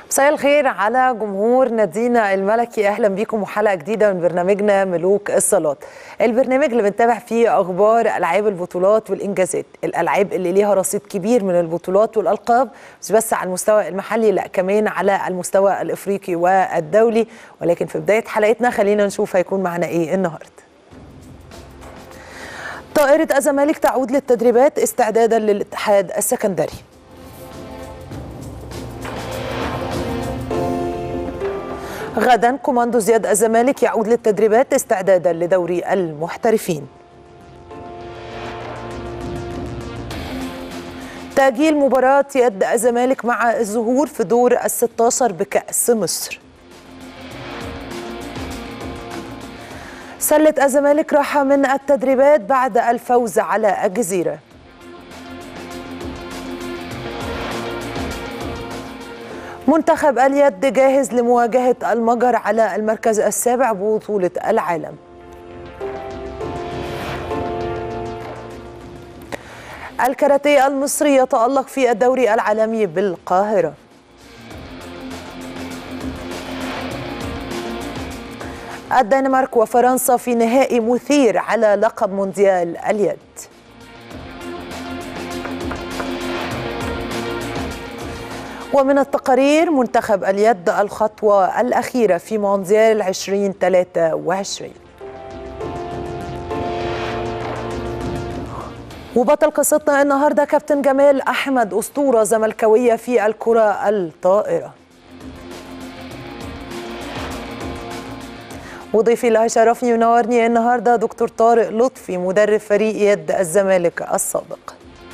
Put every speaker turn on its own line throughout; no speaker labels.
مساء الخير على جمهور نادينا الملكي اهلا بيكم وحلقه جديده من برنامجنا ملوك الصالات البرنامج اللي بنتابع فيه اخبار العاب البطولات والانجازات الالعاب اللي ليها رصيد كبير من البطولات والالقاب مش بس على المستوى المحلي لا كمان على المستوى الافريقي والدولي ولكن في بدايه حلقتنا خلينا نشوف هيكون معنا ايه النهارده طائرة الزمالك تعود للتدريبات استعدادا للاتحاد السكندري غدا كوماندو زياد الزمالك يعود للتدريبات استعدادا لدوري المحترفين تأجيل مباراة يد الزمالك مع الظهور في دور الستاشر بكأس مصر سلة الزمالك راحة من التدريبات بعد الفوز على الجزيرة منتخب اليد جاهز لمواجهة المجر على المركز السابع ببطولة العالم الكاراتيه المصري يتألق في الدوري العالمي بالقاهرة الدنمارك وفرنسا في نهائي مثير على لقب مونديال اليد ومن التقارير منتخب اليد الخطوة الأخيرة في مونديال 2023 وبطل قصتنا النهارده كابتن جمال أحمد أسطورة زملكاوية في الكرة الطائرة وضيفي اللي هيشرفني وينورني النهارده دكتور طارق لطفي مدرب فريق يد الزمالك السابق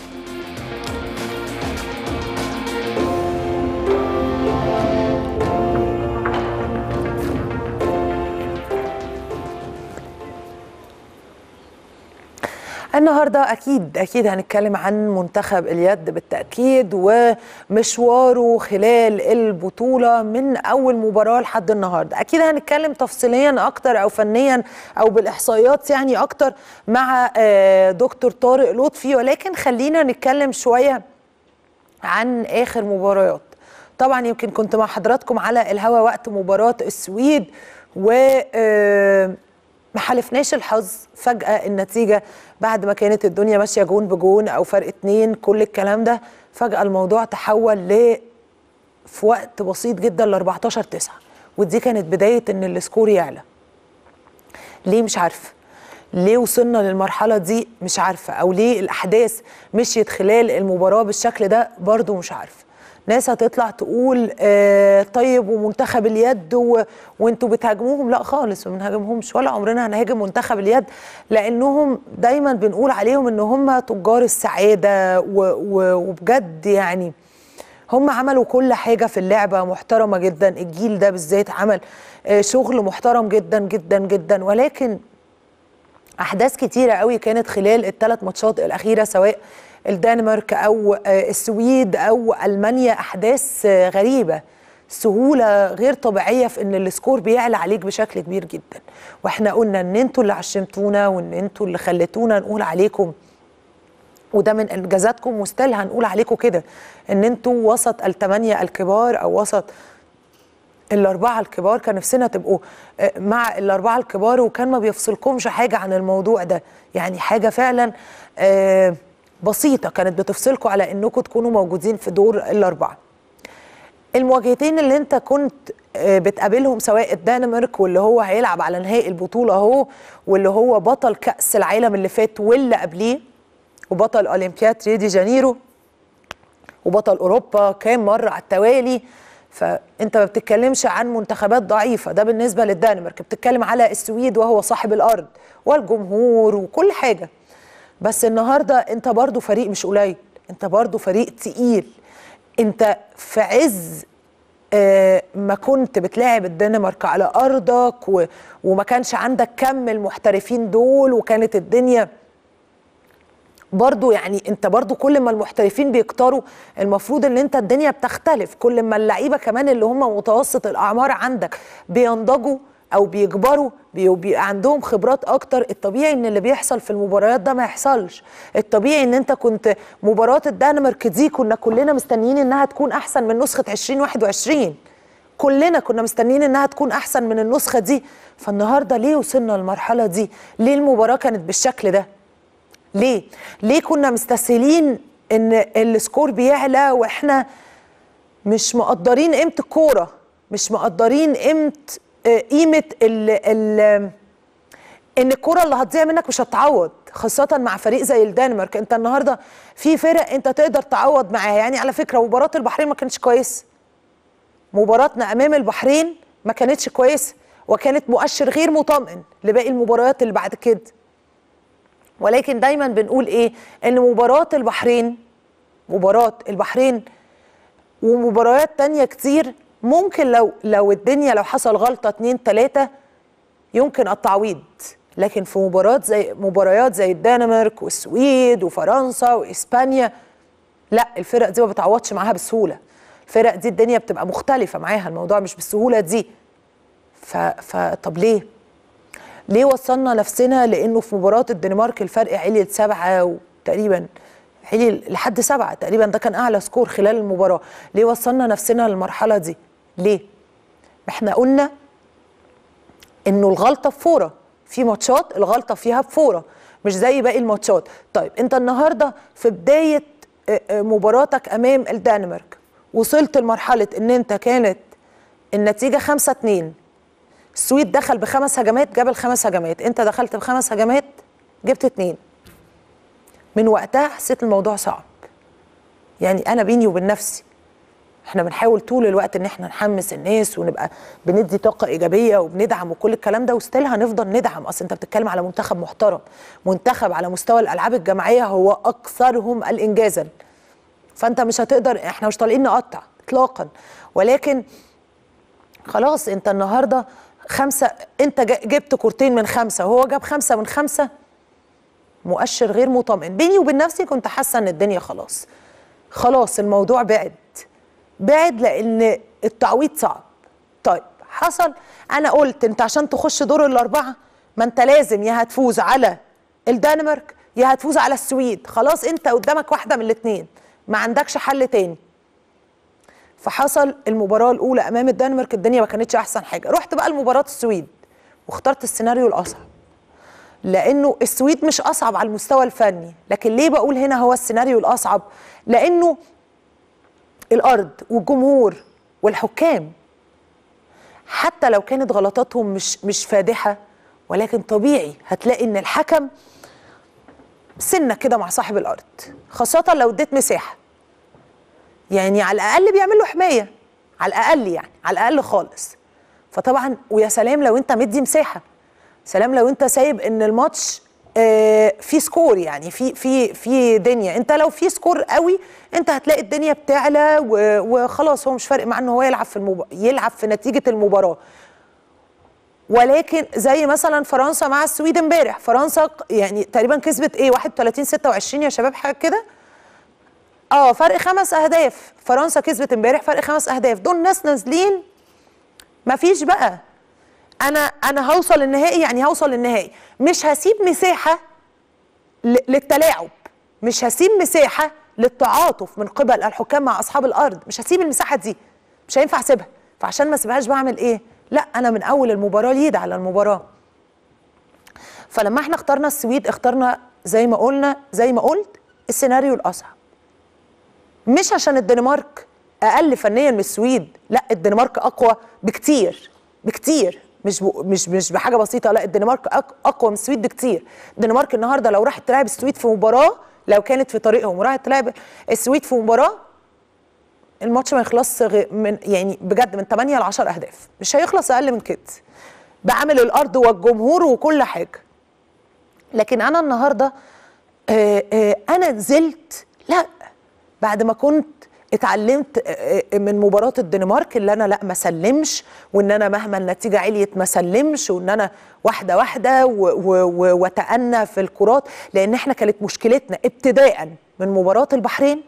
النهارده اكيد اكيد هنتكلم عن منتخب اليد بالتاكيد ومشواره خلال البطوله من اول مباراه لحد النهارده اكيد هنتكلم تفصيليا اكتر او فنيا او بالاحصائيات يعني اكتر مع دكتور طارق لطفي ولكن خلينا نتكلم شويه عن اخر مباريات طبعا يمكن كنت مع حضراتكم على الهوا وقت مباراه السويد و ما حالفناش الحظ فجأة النتيجة بعد ما كانت الدنيا ماشية جون بجون أو فرق اتنين كل الكلام ده فجأة الموضوع تحول ل في وقت بسيط جدا ل 14 9 ودي كانت بداية إن السكور يعلى ليه مش عارفة ليه وصلنا للمرحلة دي مش عارفة أو ليه الأحداث مشيت خلال المباراة بالشكل ده برضو مش عارفة ناس هتطلع تقول آه طيب ومنتخب اليد و... وانتوا بتهاجموهم لا خالص ما بنهاجمهمش ولا عمرنا هنهاجم منتخب اليد لانهم دايما بنقول عليهم ان هم تجار السعاده و... و... وبجد يعني هم عملوا كل حاجه في اللعبه محترمه جدا الجيل ده بالذات عمل آه شغل محترم جدا جدا جدا ولكن احداث كتيره قوي كانت خلال الثلاث ماتشات الاخيره سواء الدنمارك او السويد او المانيا احداث غريبه سهوله غير طبيعيه في ان السكور بيعلى عليك بشكل كبير جدا واحنا قلنا ان انتوا اللي عشمتونا وان انتوا اللي خليتونا نقول عليكم وده من انجازاتكم وستيل هنقول عليكم كده ان انتوا وسط الثمانيه الكبار او وسط الاربعه الكبار كان نفسنا تبقوا مع الاربعه الكبار وكان ما بيفصلكمش حاجه عن الموضوع ده يعني حاجه فعلا آه بسيطه كانت بتفصلكم على انكم تكونوا موجودين في دور الاربعه المواجهتين اللي انت كنت بتقابلهم سواء الدنمارك واللي هو هيلعب على نهائي البطوله اهو واللي هو بطل كاس العالم اللي فات واللي قبليه وبطل اولمبياد ريو دي جانيرو وبطل اوروبا كام مره على التوالي فانت ما بتتكلمش عن منتخبات ضعيفه ده بالنسبه للدنمارك بتتكلم على السويد وهو صاحب الارض والجمهور وكل حاجه بس النهارده انت برضو فريق مش قليل انت برضو فريق تقيل انت في عز آه ما كنت بتلاعب الدنمارك على ارضك و... وما كانش عندك كم المحترفين دول وكانت الدنيا برضو يعني انت برضو كل ما المحترفين بيكتروا المفروض ان انت الدنيا بتختلف كل ما اللعيبه كمان اللي هم متوسط الاعمار عندك بينضجوا او بيكبروا بي- بيبقى عندهم خبرات اكتر الطبيعي ان اللي بيحصل في المباريات ده ما يحصلش الطبيعي ان انت كنت مباراه الدنمارك دي كنا كلنا مستنيين انها تكون احسن من نسخه 2021 كلنا كنا مستنيين انها تكون احسن من النسخه دي فالنهارده ليه وصلنا للمرحله دي ليه المباراه كانت بالشكل ده ليه ليه كنا مستسهلين ان السكور بيعلى واحنا مش مقدرين قيمه الكوره مش مقدرين قيمه آه، قيمه ال ال ان الكوره اللي هتضيع منك مش هتعوض خاصه مع فريق زي الدنمارك انت النهارده في فرق انت تقدر تعوض معاها يعني على فكره مباراه البحرين ما كانتش كويسه مباراتنا امام البحرين ما كانتش كويسه وكانت مؤشر غير مطمئن لباقي المباريات اللي بعد كده ولكن دايما بنقول ايه ان مباراه البحرين مباراه البحرين ومباريات تانية كتير ممكن لو لو الدنيا لو حصل غلطه اتنين تلاته يمكن التعويض لكن في مباريات زي مباريات زي الدنمارك والسويد وفرنسا واسبانيا لا الفرق دي ما بتعوضش معاها بسهوله الفرق دي الدنيا بتبقى مختلفه معاها الموضوع مش بالسهوله دي ف... فطب ليه ليه وصلنا نفسنا لانه في مباراه الدنمارك الفرق علي لسبعه وتقريبا علي لحد سبعه تقريبا ده كان اعلى سكور خلال المباراه ليه وصلنا نفسنا للمرحله دي ليه احنا قلنا انه الغلطه بفوره في ماتشات الغلطه فيها بفوره مش زي باقي الماتشات طيب انت النهارده في بدايه آه، آه، مباراتك امام الدنمارك وصلت لمرحله ان انت كانت النتيجه 5 2 السويد دخل بخمس هجمات جاب الخمس هجمات انت دخلت بخمس هجمات جبت اتنين من وقتها حسيت الموضوع صعب يعني انا بيني وبين نفسي احنا بنحاول طول الوقت ان احنا نحمس الناس ونبقى بندي طاقه ايجابيه وبندعم وكل الكلام ده وستيل هنفضل ندعم اصل انت بتتكلم على منتخب محترم منتخب على مستوى الالعاب الجماعيه هو اكثرهم الانجازا فانت مش هتقدر احنا مش طالعين نقطع اطلاقا ولكن خلاص انت النهارده خمسه انت جا- جبت كورتين من خمسه وهو جاب خمسه من خمسه مؤشر غير مطمئن بيني وبين نفسي كنت حاسه ان الدنيا خلاص خلاص الموضوع بعد بعد لان التعويض صعب طيب حصل انا قلت انت عشان تخش دور الاربعه ما انت لازم يا هتفوز على الدنمارك يا هتفوز على السويد خلاص انت قدامك واحده من الاثنين ما عندكش حل تاني فحصل المباراه الاولى امام الدنمارك الدنيا ما كانتش احسن حاجه رحت بقى لمباراه السويد واخترت السيناريو الاصعب لانه السويد مش اصعب على المستوى الفني لكن ليه بقول هنا هو السيناريو الاصعب لانه الارض والجمهور والحكام حتى لو كانت غلطاتهم مش مش فادحه ولكن طبيعي هتلاقي ان الحكم سنه كده مع صاحب الارض خاصه لو اديت مساحه يعني على الاقل بيعمل له حمايه على الاقل يعني على الاقل خالص فطبعا ويا سلام لو انت مدي مساحه سلام لو انت سايب ان الماتش آه، في سكور يعني في في في دنيا انت لو في سكور قوي انت هتلاقي الدنيا بتعلى و- وخلاص هو مش فارق معاه ان هو يلعب في المب... يلعب في نتيجه المباراه ولكن زي مثلا فرنسا مع السويد امبارح فرنسا ق- يعني تقريبا كسبت ايه 31 26 يا شباب حاجه كده اه فرق خمس اهداف فرنسا كسبت امبارح فرق خمس اهداف دول ناس نازلين مفيش بقى انا انا هوصل النهائي يعني هوصل للنهائي مش هسيب مساحه ل- للتلاعب مش هسيب مساحه للتعاطف من قبل الحكام مع اصحاب الارض مش هسيب المساحه دي مش هينفع اسيبها فعشان ما اسيبهاش بعمل ايه لا انا من اول المباراه ليد على المباراه فلما احنا اخترنا السويد اخترنا زي ما قلنا زي ما قلت السيناريو الاصعب مش عشان الدنمارك اقل فنيا من السويد لا الدنمارك اقوى بكتير بكتير مش ب... مش مش بحاجه بسيطه لا الدنمارك أق... اقوى من السويد بكتير الدنمارك النهارده لو راحت تلعب السويد في مباراه لو كانت في طريقهم وراحت تلعب السويد في مباراه الماتش ما يخلصش غ... من يعني بجد من 8 ل 10 اهداف مش هيخلص اقل من كده بعمل الارض والجمهور وكل حاجه لكن انا النهارده آه آه انا نزلت لا بعد ما كنت اتعلمت آه، آه، من مباراة الدنمارك اللي انا لا ما سلمش وان انا مهما النتيجة عليت ما سلمش وان انا واحدة واحدة و- و- و- واتأنى في الكرات لان احنا كانت مشكلتنا ابتداء من مباراة البحرين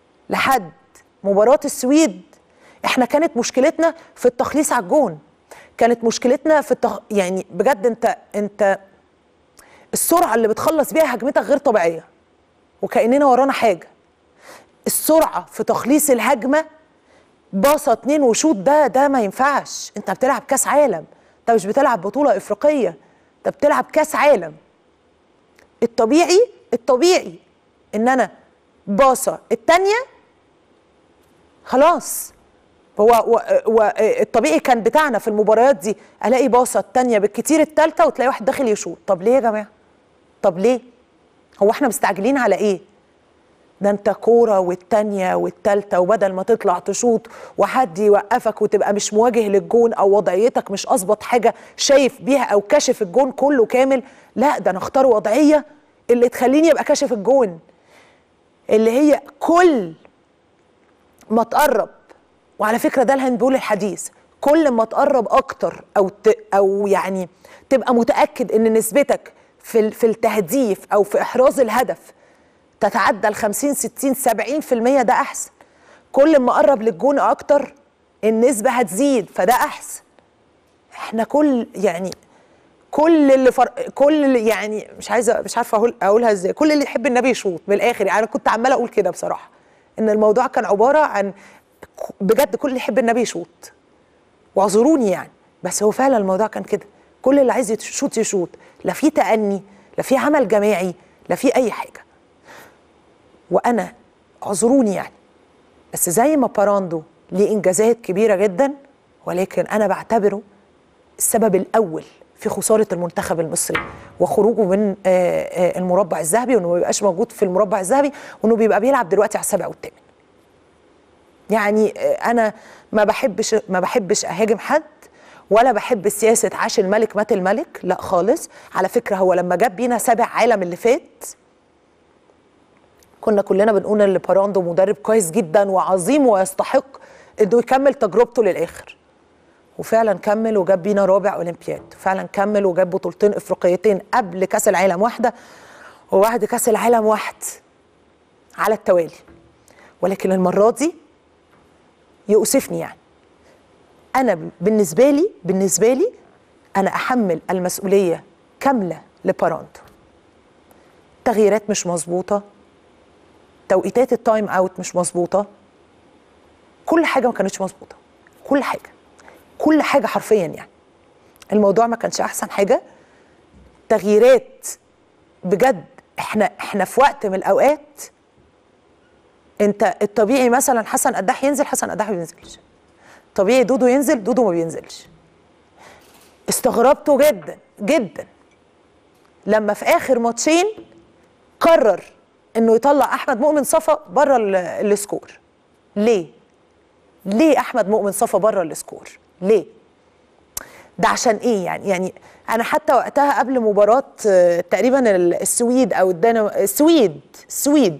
لحد مباراة السويد احنا كانت مشكلتنا في التخليص على الجون كانت مشكلتنا في التخ... يعني بجد انت انت السرعه اللي بتخلص بيها هجمتك غير طبيعيه وكاننا ورانا حاجه السرعه في تخليص الهجمه باصه اتنين وشوط ده ده ما ينفعش انت بتلعب كاس عالم انت مش بتلعب بطوله افريقيه انت بتلعب كاس عالم الطبيعي الطبيعي ان انا باصه التانيه خلاص هو و- و- الطبيعي كان بتاعنا في المباريات دي الاقي باصه التانيه بالكتير التالته وتلاقي واحد داخل يشوط طب ليه يا جماعه طب ليه هو احنا مستعجلين على ايه ده انت كوره والتانيه والتالته وبدل ما تطلع تشوط وحد يوقفك وتبقى مش مواجه للجون او وضعيتك مش اظبط حاجه شايف بيها او كاشف الجون كله كامل لا ده انا اختار وضعيه اللي تخليني ابقى كاشف الجون اللي هي كل ما تقرب وعلى فكره ده الهاندبول الحديث كل ما تقرب اكتر او ت او يعني تبقى متاكد ان نسبتك في ال- في التهديف او في احراز الهدف تتعدى ال 50 60 70% ده احسن كل ما قرب للجون اكتر النسبه هتزيد فده احسن احنا كل يعني كل اللي فر... كل اللي يعني مش عايزه مش عارفه اقول اقولها ازاي كل اللي يحب النبي يشوط من الاخر يعني انا كنت عماله اقول كده بصراحه ان الموضوع كان عباره عن ك- بجد كل اللي يحب النبي يشوط واعذروني يعني بس هو فعلا الموضوع كان كده كل اللي عايز يشوط يشوط لا في تأني لا في عمل جماعي لا في اي حاجه وانا اعذروني يعني بس زي ما باراندو ليه انجازات كبيره جدا ولكن انا بعتبره السبب الاول في خساره المنتخب المصري وخروجه من آه، آه، المربع الذهبي وانه ما بيبقاش موجود في المربع الذهبي وانه بيبقى بيلعب دلوقتي على السابع والثامن يعني آه، انا ما بحبش ما بحبش اهاجم حد ولا بحب سياسه عاش الملك مات الملك لا خالص على فكره هو لما جاب بينا سابع عالم اللي فات كنا كلنا بنقول ان باراندو مدرب كويس جدا وعظيم ويستحق انه يكمل تجربته للاخر وفعلا كمل وجاب بينا رابع اولمبياد فعلا كمل وجاب بطولتين افريقيتين قبل كاس العالم واحده وبعد كاس العالم واحد على التوالي ولكن المره دي يؤسفني يعني انا بالنسبه لي بالنسبه لي انا احمل المسؤوليه كامله لباراندو تغييرات مش مظبوطه توقيتات التايم اوت مش مظبوطه كل حاجه ما كانتش مظبوطه كل حاجه كل حاجه حرفيا يعني الموضوع ما كانش احسن حاجه تغييرات بجد احنا احنا في وقت من الاوقات انت الطبيعي مثلا حسن قداح ينزل حسن قداح ما بينزلش طبيعي دودو ينزل دودو ما بينزلش استغربته جدا جدا لما في اخر ماتشين قرر انه يطلع احمد مؤمن صفا بره ال- السكور ليه ليه احمد مؤمن صفا بره السكور ليه ده عشان ايه يعني يعني انا حتى وقتها قبل مباراه آه، تقريبا ال- السويد او الدنمارك السويد السويد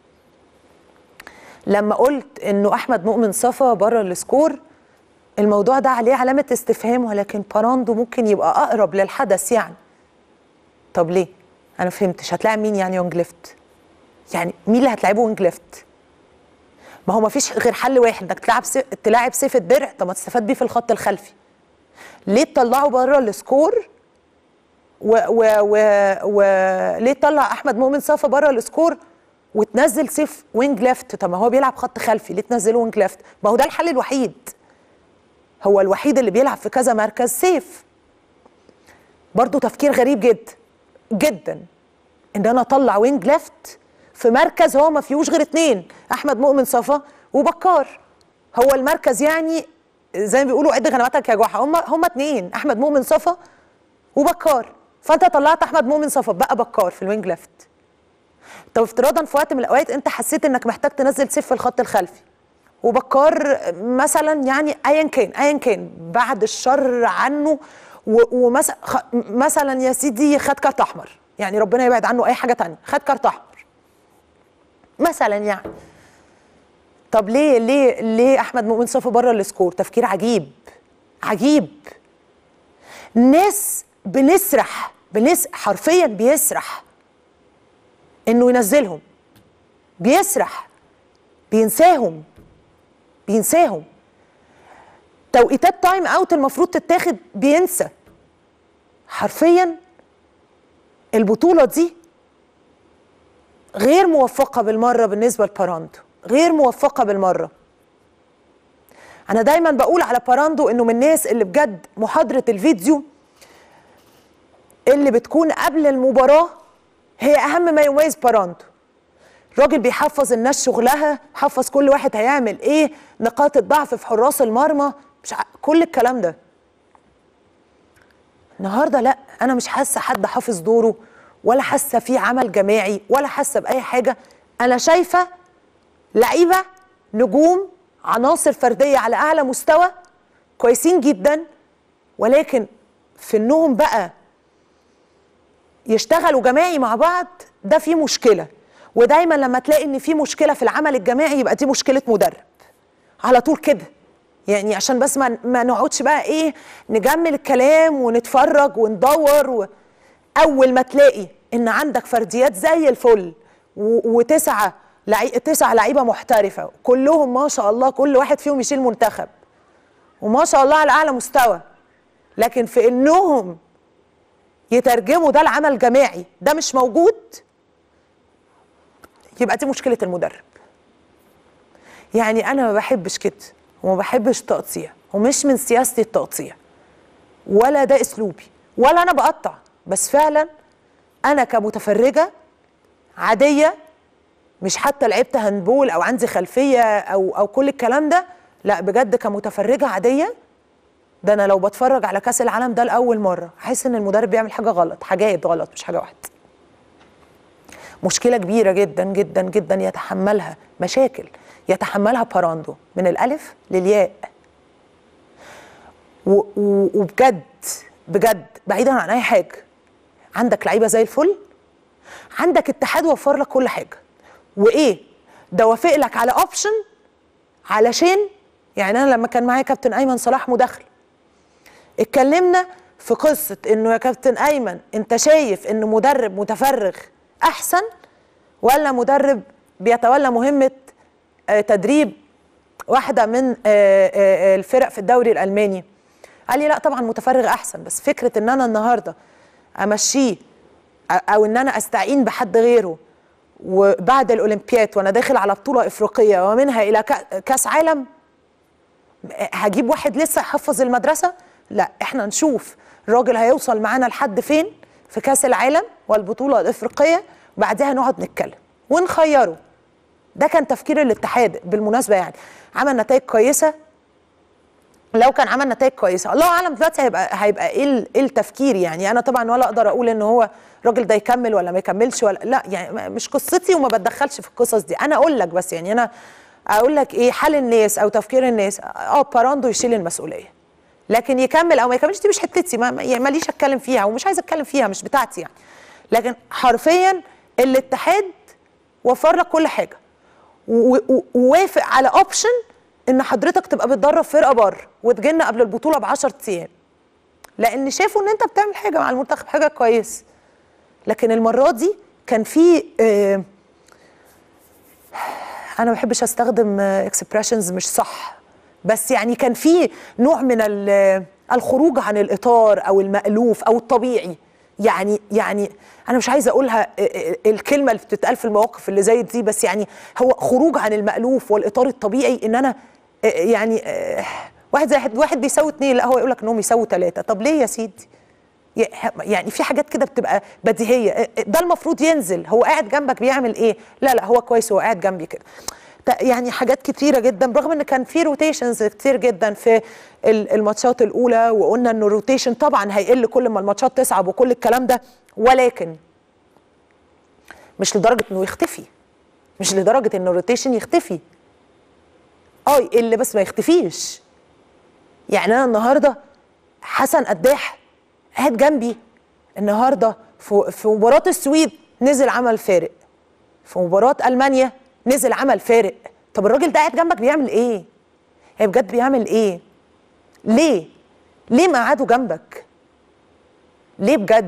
لما قلت انه احمد مؤمن صفا بره السكور الموضوع ده عليه علامه استفهام ولكن باراندو ممكن يبقى اقرب للحدث يعني طب ليه انا فهمتش هتلاعب مين يعني يونج ليفت يعني مين اللي هتلعبه وينج ليفت ما هو ما فيش غير حل واحد انك تلعب سي... تلاعب سيف الدرع طب ما تستفاد بيه في الخط الخلفي ليه تطلعه بره السكور و و و و ليه تطلع احمد مؤمن صفا بره السكور وتنزل سيف وينج ليفت طب ما هو بيلعب خط خلفي ليه تنزله وينج ليفت ما هو ده الحل الوحيد هو الوحيد اللي بيلعب في كذا مركز سيف برضه تفكير غريب جدا جدا ان انا اطلع وينج ليفت في مركز هو ما فيهوش غير اتنين احمد مؤمن صفا وبكار هو المركز يعني زي ما بيقولوا عد غنواتك يا جحا هم هم اتنين احمد مؤمن صفا وبكار فانت طلعت احمد مؤمن صفا بقى بكار في الوينج ليفت طب افتراضا في وقت من الاوقات انت حسيت انك محتاج تنزل سيف في الخط الخلفي وبكار مثلا يعني ايا كان ايا كان بعد الشر عنه ومثلا مثلا يا سيدي خد كارت احمر يعني ربنا يبعد عنه اي حاجه تانية خد كارت احمر مثلا يعني طب ليه ليه ليه احمد مؤمن صفى بره السكور تفكير عجيب عجيب ناس بنسرح بنس حرفيا بيسرح انه ينزلهم بيسرح بينساهم بينساهم توقيتات تايم اوت المفروض تتاخد بينسى حرفيا البطوله دي غير موفقه بالمره بالنسبه لباراندو غير موفقه بالمره انا دايما بقول على باراندو انه من الناس اللي بجد محاضره الفيديو اللي بتكون قبل المباراه هي اهم ما يميز باراندو الراجل بيحفظ الناس شغلها حفظ كل واحد هيعمل ايه نقاط الضعف في حراس المرمى مش ع... كل الكلام ده النهارده لا انا مش حاسه حد حافظ دوره ولا حاسه في عمل جماعي ولا حاسه باي حاجه انا شايفه لعيبه نجوم عناصر فرديه على اعلى مستوى كويسين جدا ولكن في انهم بقى يشتغلوا جماعي مع بعض ده فيه مشكله ودايما لما تلاقي ان في مشكله في العمل الجماعي يبقى دي مشكله مدرب على طول كده يعني عشان بس ما, ما نقعدش بقى ايه نجمل الكلام ونتفرج وندور و... اول ما تلاقي ان عندك فرديات زي الفل و... وتسعه لعي... تسعه لعيبه محترفه كلهم ما شاء الله كل واحد فيهم يشيل منتخب وما شاء الله على اعلى مستوى لكن في انهم يترجموا ده لعمل جماعي ده مش موجود يبقى دي مشكله المدرب يعني انا ما بحبش كده وما بحبش التقطيع ومش من سياستي التقطيع ولا ده اسلوبي ولا انا بقطع بس فعلا انا كمتفرجه عاديه مش حتى لعبت هاندبول او عندي خلفيه او او كل الكلام ده لا بجد كمتفرجه عاديه ده انا لو بتفرج على كاس العالم ده لاول مره احس ان المدرب بيعمل حاجه غلط حاجات غلط مش حاجه واحده مشكله كبيره جدا جدا جدا يتحملها مشاكل يتحملها باراندو من الالف للياء و- و- وبجد بجد بعيدا عن اي حاجه عندك لعيبه زي الفل عندك اتحاد وفر لك كل حاجه وايه ده وافق لك على اوبشن علشان يعني انا لما كان معايا كابتن ايمن صلاح مداخله اتكلمنا في قصه انه يا كابتن ايمن انت شايف ان مدرب متفرغ احسن ولا مدرب بيتولى مهمه آه، تدريب واحده من آه، آه، آه، الفرق في الدوري الالماني قال لي لا طبعا متفرغ احسن بس فكره ان انا النهارده امشيه أ- او ان انا استعين بحد غيره وبعد الاولمبياد وانا داخل على بطوله افريقيه ومنها الى كا- كاس عالم هجيب واحد لسه يحفظ المدرسه لا احنا نشوف الراجل هيوصل معانا لحد فين في كاس العالم والبطوله الافريقيه بعدها نقعد نتكلم ونخيره ده كان تفكير الاتحاد بالمناسبه يعني عمل نتائج كويسه لو كان عمل نتائج كويسه الله اعلم دلوقتي هيبقى هيبقى ايه ال- ايه التفكير يعني انا طبعا ولا اقدر اقول ان هو الراجل ده يكمل ولا ما يكملش ولا لا يعني ما- مش قصتي وما بتدخلش في القصص دي انا اقول لك بس يعني انا اقول لك ايه حال الناس او تفكير الناس اه باراندو يشيل المسؤوليه لكن يكمل او ما يكملش دي مش حتتي ما ما- يعني ماليش اتكلم فيها ومش عايزه اتكلم فيها مش بتاعتي يعني لكن حرفيا الاتحاد وفر لك كل حاجه و- و- ووافق على اوبشن ان حضرتك تبقى بتدرب فرقه بره وتجينا قبل البطوله ب 10 ايام لان شافوا ان انت بتعمل حاجه مع المنتخب حاجه كويس لكن المره دي كان في آه انا ما بحبش استخدم اكسبريشنز مش صح بس يعني كان في نوع من ال- الخروج عن الاطار او المالوف او الطبيعي يعني يعني انا مش عايزه اقولها آه، آه، الكلمه اللي بتتقال في المواقف اللي زي دي بس يعني هو خروج عن المالوف والاطار الطبيعي ان انا آه، يعني آه، واحد زائد واحد بيساوي اتنين لا هو يقول لك انهم يساووا ثلاثه طب ليه يا سيدي؟ يعني في حاجات كده بتبقى بديهيه ده المفروض ينزل هو قاعد جنبك بيعمل ايه لا لا هو كويس هو قاعد جنبي كده ت- يعني حاجات كتيره جدا برغم ان كان في روتيشنز كتير جدا في ال- الماتشات الاولى وقلنا انه الروتيشن طبعا هيقل كل ما الماتشات تصعب وكل الكلام ده ولكن مش لدرجه انه يختفي مش لدرجه انه الروتيشن يختفي اه يقل بس ما يختفيش يعني انا النهارده حسن قداح قاعد جنبي النهارده في في مباراه السويد نزل عمل فارق في مباراه المانيا نزل عمل فارق طب الراجل ده قاعد جنبك بيعمل ايه هي بجد بيعمل ايه ليه ليه مقعده جنبك ليه بجد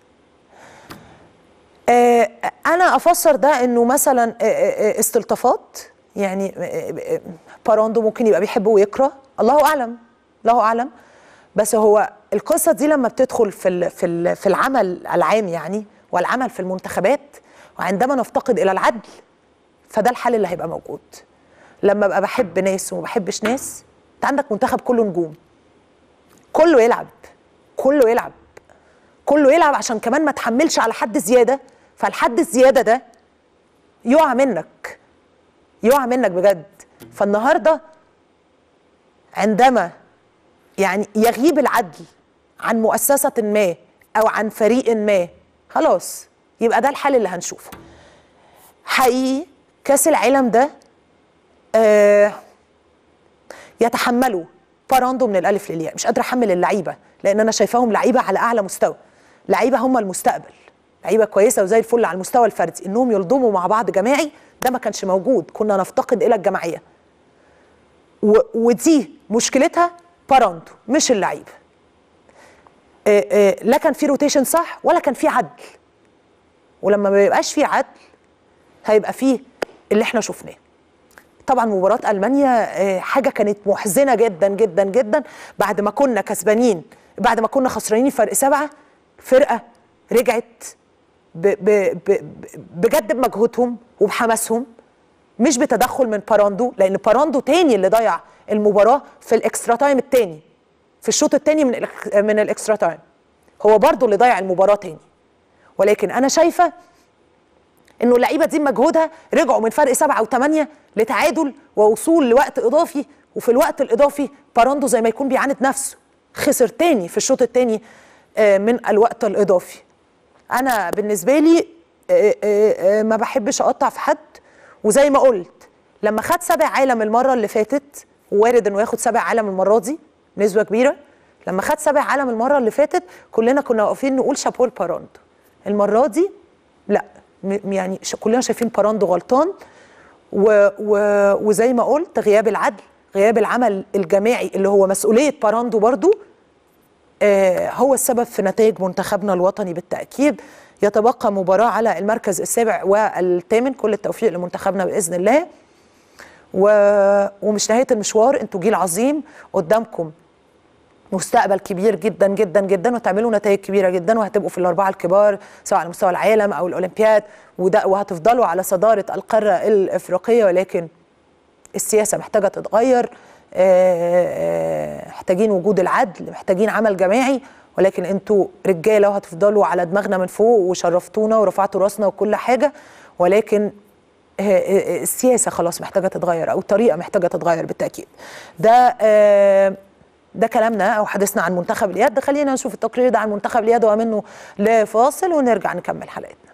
آه انا افسر ده انه مثلا آه، آه، آه، استلطافات يعني آه، آه، باراندو ممكن يبقى بيحب ويكره الله اعلم الله اعلم بس هو القصه دي لما بتدخل في ال- في ال- في العمل العام يعني والعمل في المنتخبات وعندما نفتقد الى العدل فده الحل اللي هيبقى موجود لما ابقى بحب ناس وما بحبش ناس انت عندك منتخب كله نجوم كله يلعب كله يلعب كله يلعب عشان كمان ما تحملش على حد زياده فالحد الزياده ده يقع منك يقع منك بجد فالنهارده عندما يعني يغيب العدل عن مؤسسه ما او عن فريق ما خلاص يبقى ده الحل اللي هنشوفه حقيقي كاس العالم ده آه يتحملوا باراندو من الالف للياء مش قادره احمل اللعيبه لان انا شايفاهم لعيبه على اعلى مستوى لعيبه هم المستقبل لعيبه كويسه وزي الفل على المستوى الفردي انهم يلضموا مع بعض جماعي ده ما كانش موجود كنا نفتقد الى الجماعيه و... ودي مشكلتها باراندو مش اللعيبه آه، آه، لا كان في روتيشن صح ولا كان في عدل ولما ما بيبقاش في عدل هيبقى فيه اللي احنا شفناه طبعا مباراة ألمانيا آه، حاجة كانت محزنة جدا جدا جدا بعد ما كنا كسبانين بعد ما كنا خسرانين فرق سبعة فرقة رجعت ب ب ب بجد بمجهودهم وبحماسهم مش بتدخل من باراندو لأن باراندو تاني اللي ضيع المباراة في الإكسترا تايم التاني في الشوط التاني من الإك- من الإكسترا تايم هو برضو اللي ضيع المباراة تاني ولكن أنا شايفة انه اللعيبه دي بمجهودها رجعوا من فرق سبعه او ثمانيه لتعادل ووصول لوقت اضافي وفي الوقت الاضافي باراندو زي ما يكون بيعاند نفسه خسر تاني في الشوط التاني آه، من الوقت الاضافي انا بالنسبه لي آه، آه، آه، ما بحبش اقطع في حد وزي ما قلت لما خد سبع عالم المره اللي فاتت وارد انه ياخد سبع عالم المره دي نسبه كبيره لما خد سبع عالم المره اللي فاتت كلنا كنا واقفين نقول شابول باراندو المره دي لا م- يعني ش- كلنا شايفين باراندو غلطان و و وزي ما قلت غياب العدل غياب العمل الجماعي اللي هو مسؤوليه باراندو برضو آه، هو السبب في نتائج منتخبنا الوطني بالتأكيد يتبقى مباراة على المركز السابع والثامن كل التوفيق لمنتخبنا بإذن الله و... ومش نهاية المشوار انتوا جيل عظيم قدامكم مستقبل كبير جدا جدا جدا وتعملوا نتائج كبيره جدا وهتبقوا في الاربعه الكبار سواء على مستوى العالم او الاولمبياد وده وهتفضلوا على صداره القاره الافريقيه ولكن السياسه محتاجه تتغير آه، آه، محتاجين وجود العدل محتاجين عمل جماعي ولكن انتوا رجاله وهتفضلوا على دماغنا من فوق وشرفتونا ورفعتوا راسنا وكل حاجه ولكن آه، آه، السياسه خلاص محتاجه تتغير او الطريقه محتاجه تتغير بالتاكيد ده آه، ده كلامنا او حديثنا عن منتخب اليد خلينا نشوف التقرير ده عن منتخب اليد ومنه لفاصل ونرجع نكمل حلقتنا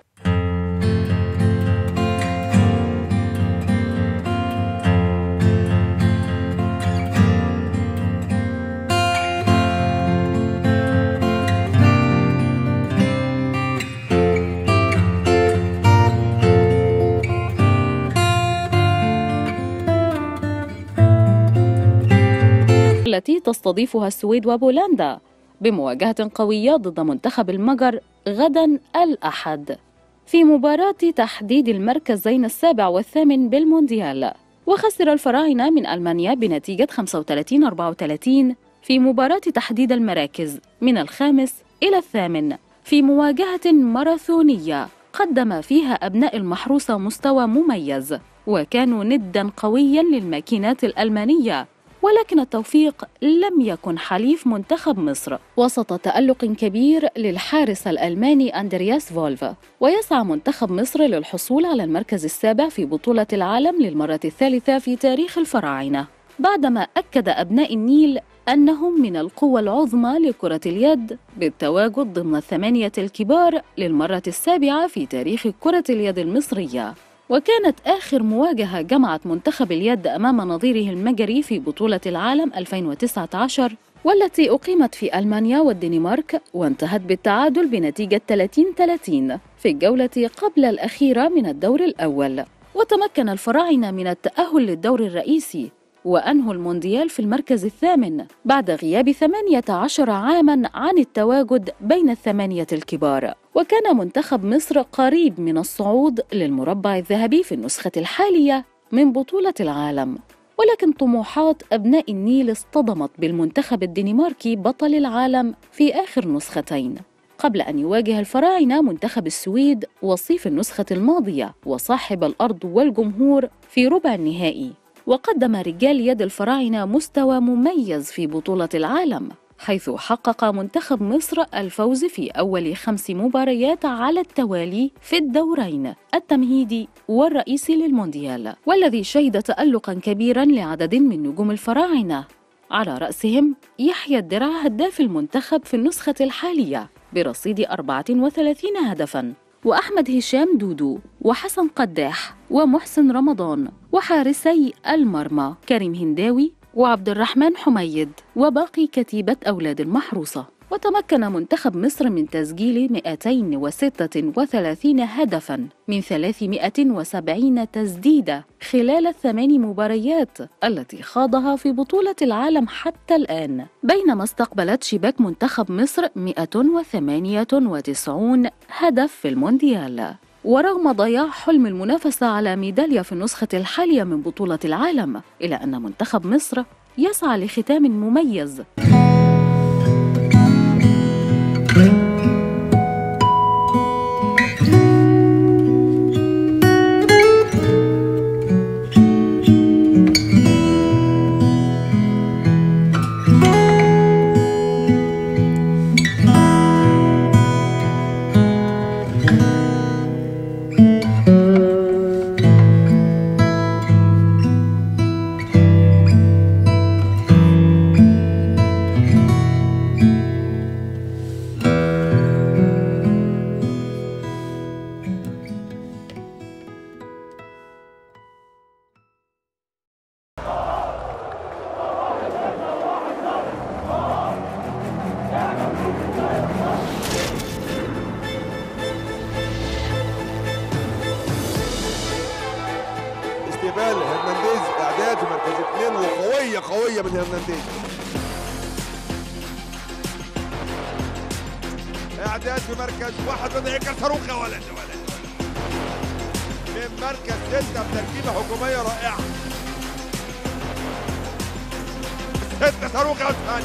التي تستضيفها السويد وبولندا بمواجهة قوية ضد منتخب المجر غدا الأحد في مباراة تحديد المركزين السابع والثامن بالمونديال وخسر الفراعنة من ألمانيا بنتيجة 35-34 في مباراة تحديد المراكز من الخامس إلى الثامن في مواجهة ماراثونية قدم فيها أبناء المحروسة مستوى مميز وكانوا ندا قويا للماكينات الألمانية ولكن التوفيق لم يكن حليف منتخب مصر وسط تألق كبير للحارس الألماني أندرياس فولف ويسعى منتخب مصر للحصول على المركز السابع في بطولة العالم للمرة الثالثة في تاريخ الفراعنة بعدما أكد أبناء النيل أنهم من القوة العظمى لكرة اليد بالتواجد ضمن الثمانية الكبار للمرة السابعة في تاريخ كرة اليد المصرية وكانت آخر مواجهة جمعت منتخب اليد أمام نظيره المجري في بطولة العالم 2019 والتي أقيمت في ألمانيا والدنمارك وانتهت بالتعادل بنتيجة 30-30 في الجولة قبل الأخيرة من الدور الأول وتمكن الفراعنة من التأهل للدور الرئيسي وأنهوا المونديال في المركز الثامن بعد غياب 18 عاماً عن التواجد بين الثمانية الكبار وكان منتخب مصر قريب من الصعود للمربع الذهبي في النسخة الحالية من بطولة العالم ولكن طموحات أبناء النيل اصطدمت بالمنتخب الدنماركي بطل العالم في آخر نسختين قبل أن يواجه الفراعنة منتخب السويد وصيف النسخة الماضية وصاحب الأرض والجمهور في ربع النهائي وقدم رجال يد الفراعنة مستوى مميز في بطولة العالم حيث حقق منتخب مصر الفوز في أول خمس مباريات على التوالي في الدورين التمهيدي والرئيسي للمونديال والذي شهد تألقا كبيرا لعدد من نجوم الفراعنة على رأسهم يحيى الدرع هداف المنتخب في النسخة الحالية برصيد 34 هدفاً وأحمد هشام دودو وحسن قداح ومحسن رمضان وحارسي المرمى كريم هنداوي وعبد الرحمن حميد وباقي كتيبة أولاد المحروسة وتمكن منتخب مصر من تسجيل 236 هدفاً من 370 تسديدة خلال الثمان مباريات التي خاضها في بطولة العالم حتى الآن بينما استقبلت شباك منتخب مصر 198 هدف في المونديال ورغم ضياع حلم المنافسة على ميدالية في النسخة الحالية من بطولة العالم إلا أن منتخب مصر يسعى لختام مميز
استقبال هرنانديز اعداد في مركز اثنين وقويه قويه من هرنانديز اعداد في مركز واحد من هيكل صاروخ يا ولد يا ولد من مركز ستة بتركيبة حكومية رائعة ستة صاروخ يا أستاذ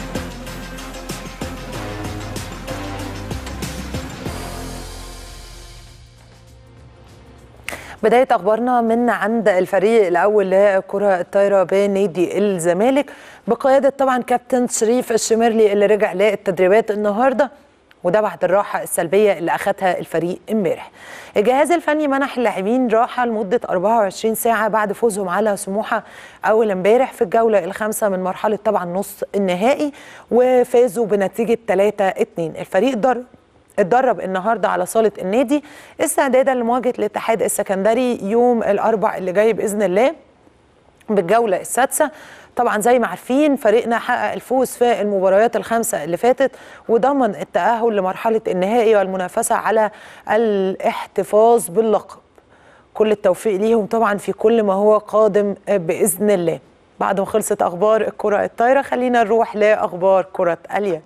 بداية أخبارنا من عند الفريق الأول لكرة الطايرة بنادي الزمالك بقيادة طبعا كابتن شريف الشمرلي اللي رجع للتدريبات النهارده وده بعد الراحة السلبية اللي أخدها الفريق امبارح. الجهاز الفني منح اللاعبين راحة لمدة 24 ساعة بعد فوزهم على سموحة أول امبارح في الجولة الخامسة من مرحلة طبعا نص النهائي وفازوا بنتيجة 3-2 الفريق ضرب اتدرب النهارده على صاله النادي استعدادا لمواجهه الاتحاد السكندري يوم الاربع اللي جاي باذن الله بالجوله السادسه طبعا زي ما عارفين فريقنا حقق الفوز في المباريات الخمسه اللي فاتت وضمن التاهل لمرحله النهائي والمنافسه على الاحتفاظ باللقب كل التوفيق ليهم طبعا في كل ما هو قادم باذن الله بعد ما خلصت اخبار الكره الطايره خلينا نروح لاخبار كره اليد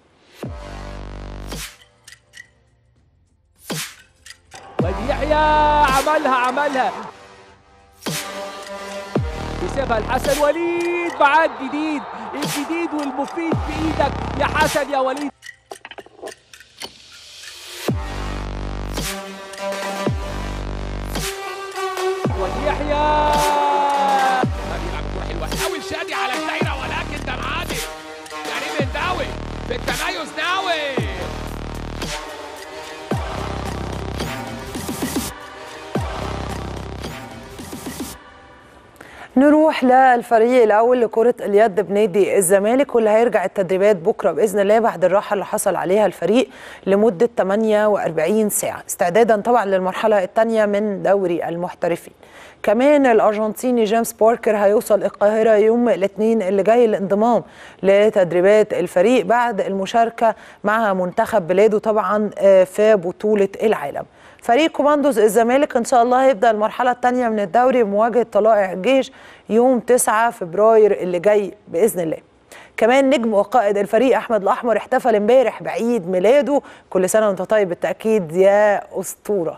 وادي يحيى عملها عملها يسيبها الحسن وليد معاه الجديد الجديد والمفيد في ايدك يا حسن يا وليد وادي يحيى
بيلعب كوره حلوه قوي شادي على الدايره ولكن ده معادي كريم الداوي في التميز ناوي
نروح للفريق الاول لكره اليد بنادي الزمالك واللي هيرجع التدريبات بكره باذن الله بعد الراحه اللي حصل عليها الفريق لمده 48 ساعه استعدادا طبعا للمرحله الثانيه من دوري المحترفين كمان الارجنتيني جيمس باركر هيوصل القاهره يوم الاثنين اللي جاي للانضمام لتدريبات الفريق بعد المشاركه مع منتخب بلاده طبعا في بطوله العالم فريق كوماندوز الزمالك ان شاء الله هيبدا المرحله الثانيه من الدوري بمواجهه طلائع الجيش يوم 9 فبراير اللي جاي باذن الله كمان نجم وقائد الفريق احمد الاحمر احتفل امبارح بعيد ميلاده كل سنه وانت طيب بالتاكيد يا اسطوره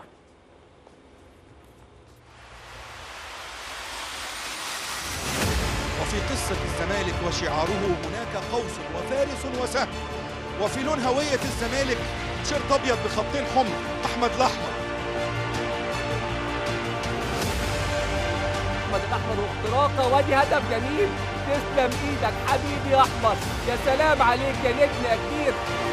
في قصة الزمالك وشعاره هناك قوس وفارس وسهم وفي لون هوية الزمالك تيشيرت أبيض بخطين حمر أحمد الأحمر
احمد الاحمر واختراقه وادي هدف جميل تسلم ايدك حبيبي يا احمر يا سلام عليك يا نجم يا كبير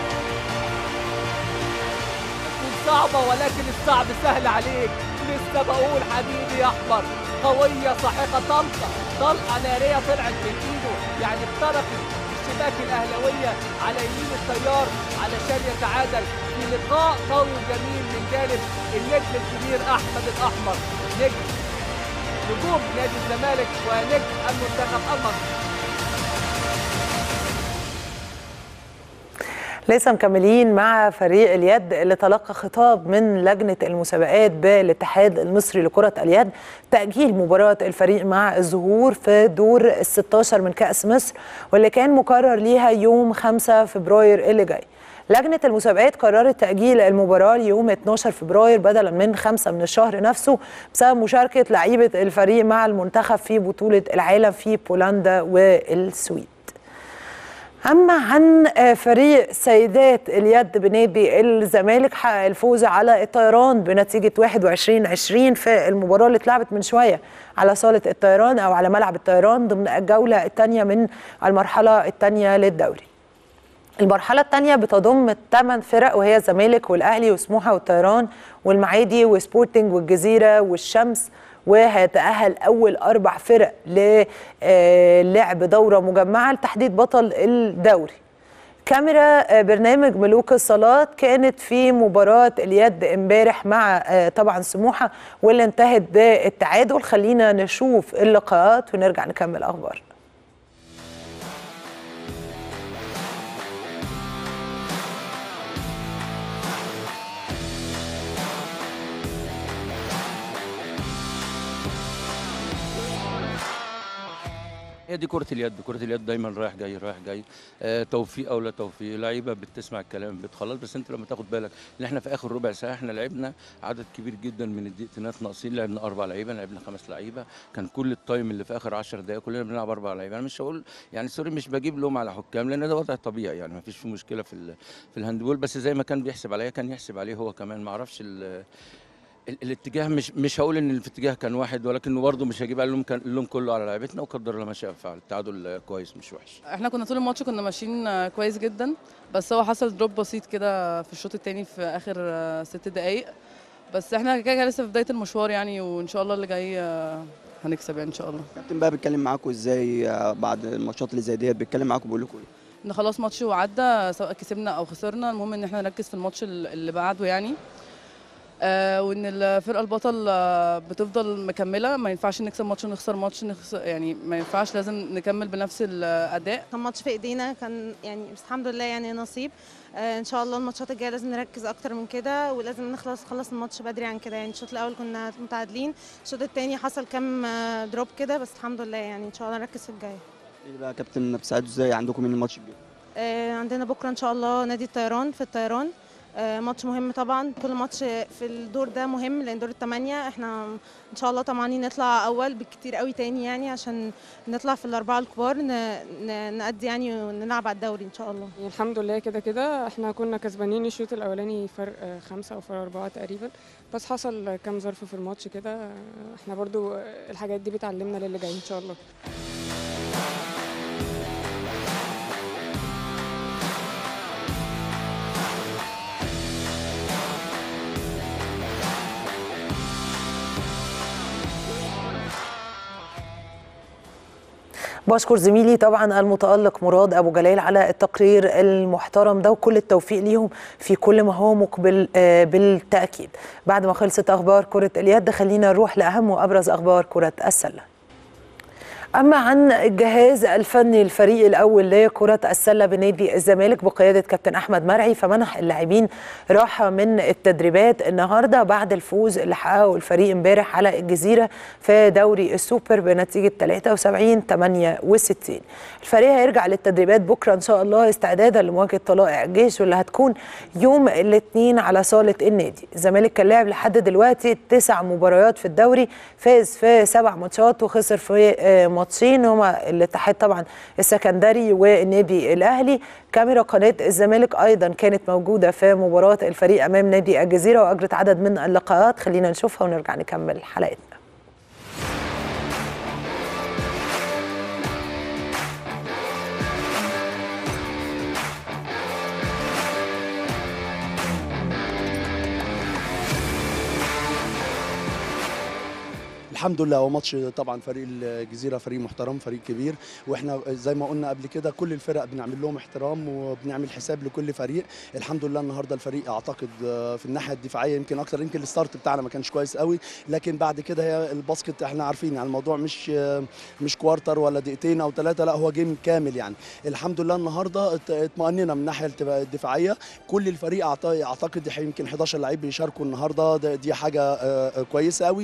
تكون صعبه ولكن الصعب سهل عليك لسه بقول حبيبي يا احمر قويه ساحقه طلقه طلقه ناريه طلعت من ايده يعني اخترقت الشباك الاهلاويه على يمين التيار علشان يتعادل في لقاء قوي وجميل من جانب النجم الكبير احمد الاحمر نجم نجوم نادي الزمالك ونجم المنتخب المصري
لسه مكملين مع فريق اليد اللي تلقى خطاب من لجنة المسابقات بالاتحاد المصري لكرة اليد تأجيل مباراة الفريق مع الظهور في دور ال 16 من كأس مصر واللي كان مقرر ليها يوم 5 فبراير اللي جاي لجنة المسابقات قررت تأجيل المباراة ليوم 12 فبراير بدلا من 5 من الشهر نفسه بسبب مشاركة لعيبة الفريق مع المنتخب في بطولة العالم في بولندا والسويد أما عن فريق سيدات اليد بنادي الزمالك حقق الفوز على الطيران بنتيجة 21 20 في المباراة اللي اتلعبت من شوية على صالة الطيران أو على ملعب الطيران ضمن الجولة الثانية من المرحلة الثانية للدوري. المرحلة الثانية بتضم ثمان فرق وهي الزمالك والأهلي وسموحة والطيران والمعادي وسبورتنج والجزيرة والشمس وهيتأهل أول أربع فرق للعب دورة مجمعة لتحديد بطل الدوري كاميرا برنامج ملوك الصلاة كانت في مباراة اليد امبارح مع طبعا سموحة واللي انتهت بالتعادل خلينا نشوف اللقاءات ونرجع نكمل أخبار
هي دي كرة اليد كرة اليد دايما رايح جاي رايح جاي آه توفيق او لا توفيق لعيبة بتسمع الكلام بتخلص بس انت لما تاخد بالك ان احنا في اخر ربع ساعة احنا لعبنا عدد كبير جدا من الدقيقتينات ناقصين لعبنا اربع لعيبة لعبنا خمس لعيبة كان كل التايم اللي في اخر 10 دقايق كلنا بنلعب اربع لعيبة انا مش هقول يعني سوري مش بجيب لوم على حكام لان ده وضع طبيعي يعني ما فيش فيه مشكلة في ال- في الهاندبول بس زي ما كان بيحسب عليا كان يحسب عليه هو كمان ما اعرفش ال- ال- الاتجاه مش مش هقول ان الاتجاه كان واحد ولكنه برضه مش هجيب اللوم كان اللوم كله على لعيبتنا وقدر الله ما شاء فعل التعادل آه، كويس مش وحش
احنا كنا طول الماتش كنا ماشيين آه، كويس جدا بس هو حصل دروب بسيط كده في الشوط التاني في اخر آه، ست دقايق بس احنا كده كده لسه في بدايه المشوار يعني وان شاء الله اللي جاي آه، هنكسب يعني ان شاء الله
كابتن بقى بيتكلم معاكم ازاي آه، بعد الماتشات اللي زي ديت بيتكلم معاكم بيقول لكم ايه
ان خلاص ماتش وعدى سواء كسبنا او خسرنا المهم ان احنا نركز في الماتش ال- اللي بعده يعني آه وان الفرقه البطل آه بتفضل مكمله ما ينفعش نكسب ماتش ونخسر ماتش نخسر يعني ما ينفعش لازم نكمل بنفس الاداء
كان ماتش في ايدينا كان يعني بس الحمد لله يعني نصيب آه ان شاء الله الماتشات الجايه لازم نركز اكتر من كده ولازم نخلص خلص الماتش بدري عن كده يعني الشوط الاول كنا متعادلين الشوط الثاني حصل كام آه دروب كده بس الحمد لله يعني ان شاء الله نركز في الجاي
ايه بقى يا كابتن بتساعدوا ازاي عندكم من الماتش الجاي
آه عندنا بكره ان شاء الله نادي الطيران في الطيران آه ماتش مهم طبعا كل ماتش في الدور ده مهم لان دور الثمانيه احنا ان شاء الله طمعانين نطلع اول بالكتير قوي تاني يعني عشان نطلع في الاربعه الكبار ن- ن- نأدي يعني ونلعب على الدوري ان شاء الله
يعني الحمد لله كده كده احنا كنا كسبانين الشوط الاولاني فرق آه، خمسة او فرق اربعة تقريبا بس حصل كام ظرف في الماتش كده آه، احنا برضو آه، الحاجات دي بتعلمنا للي جاي ان شاء الله
بشكر زميلي طبعا المتألق مراد أبو جلال على التقرير المحترم ده وكل التوفيق ليهم في كل ما هو مقبل آه، بالتأكيد بعد ما خلصت أخبار كرة اليد خلينا نروح لأهم وأبرز أخبار كرة السلة أما عن الجهاز الفني الفريق الأول لكرة السلة بنادي الزمالك بقيادة كابتن أحمد مرعي فمنح اللاعبين راحة من التدريبات النهاردة بعد الفوز اللي حققه الفريق امبارح على الجزيرة في دوري السوبر بنتيجة 73 68 الفريق هيرجع للتدريبات بكرة إن شاء الله استعدادا لمواجهة طلائع الجيش واللي هتكون يوم الاثنين على صالة النادي الزمالك كان لعب لحد دلوقتي تسع مباريات في الدوري فاز في سبع ماتشات وخسر في آه، الماتشين هما الاتحاد طبعا السكندري والنادي الاهلي كاميرا قناه الزمالك ايضا كانت موجوده في مباراه الفريق امام نادي الجزيره واجرت عدد من اللقاءات خلينا نشوفها ونرجع نكمل حلقتنا
الحمد لله هو ماتش طبعا فريق الجزيره فريق محترم فريق كبير واحنا زي ما قلنا قبل كده كل الفرق بنعمل لهم احترام وبنعمل حساب لكل فريق الحمد لله النهارده الفريق اعتقد في الناحيه الدفاعيه يمكن اكتر يمكن الستارت بتاعنا ما كانش كويس قوي لكن بعد كده هي الباسكت احنا عارفين يعني الموضوع مش مش كوارتر ولا دقيقتين او ثلاثه لا هو جيم كامل يعني الحمد لله النهارده اطمئننا من الناحيه الدفاعيه كل الفريق اعتقد يمكن 11 لعيب بيشاركوا النهارده دي حاجه كويسه قوي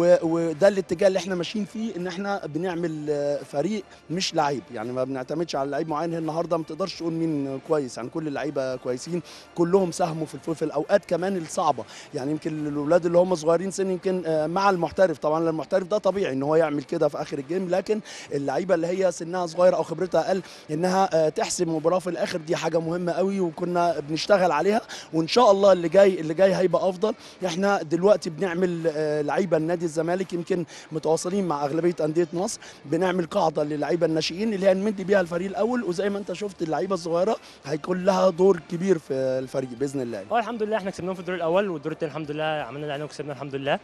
و ده الاتجاه اللي احنا ماشيين فيه ان احنا بنعمل فريق مش لعيب يعني ما بنعتمدش على لعيب معين النهارده ما تقدرش تقول مين كويس يعني كل اللعيبه كويسين كلهم ساهموا في في الاوقات كمان الصعبه يعني يمكن الاولاد اللي هم صغيرين سن يمكن مع المحترف طبعا المحترف ده طبيعي ان هو يعمل كده في اخر الجيم لكن اللعيبه اللي هي سنها صغير او خبرتها اقل انها تحسم مباراه في الاخر دي حاجه مهمه قوي وكنا بنشتغل عليها وان شاء الله اللي جاي اللي جاي هيبقى افضل احنا دلوقتي بنعمل لعيبه النادي الزمالك يمكن متواصلين مع اغلبيه انديه مصر بنعمل قاعده للعيبه الناشئين اللي هنمد بيها الفريق الاول وزي ما انت شفت اللعيبه الصغيره هيكون لها دور كبير في الفريق باذن الله
هو الحمد لله احنا كسبناهم في الدور الاول والدور الثاني الحمد لله عملنا اللي علينا وكسبنا الحمد لله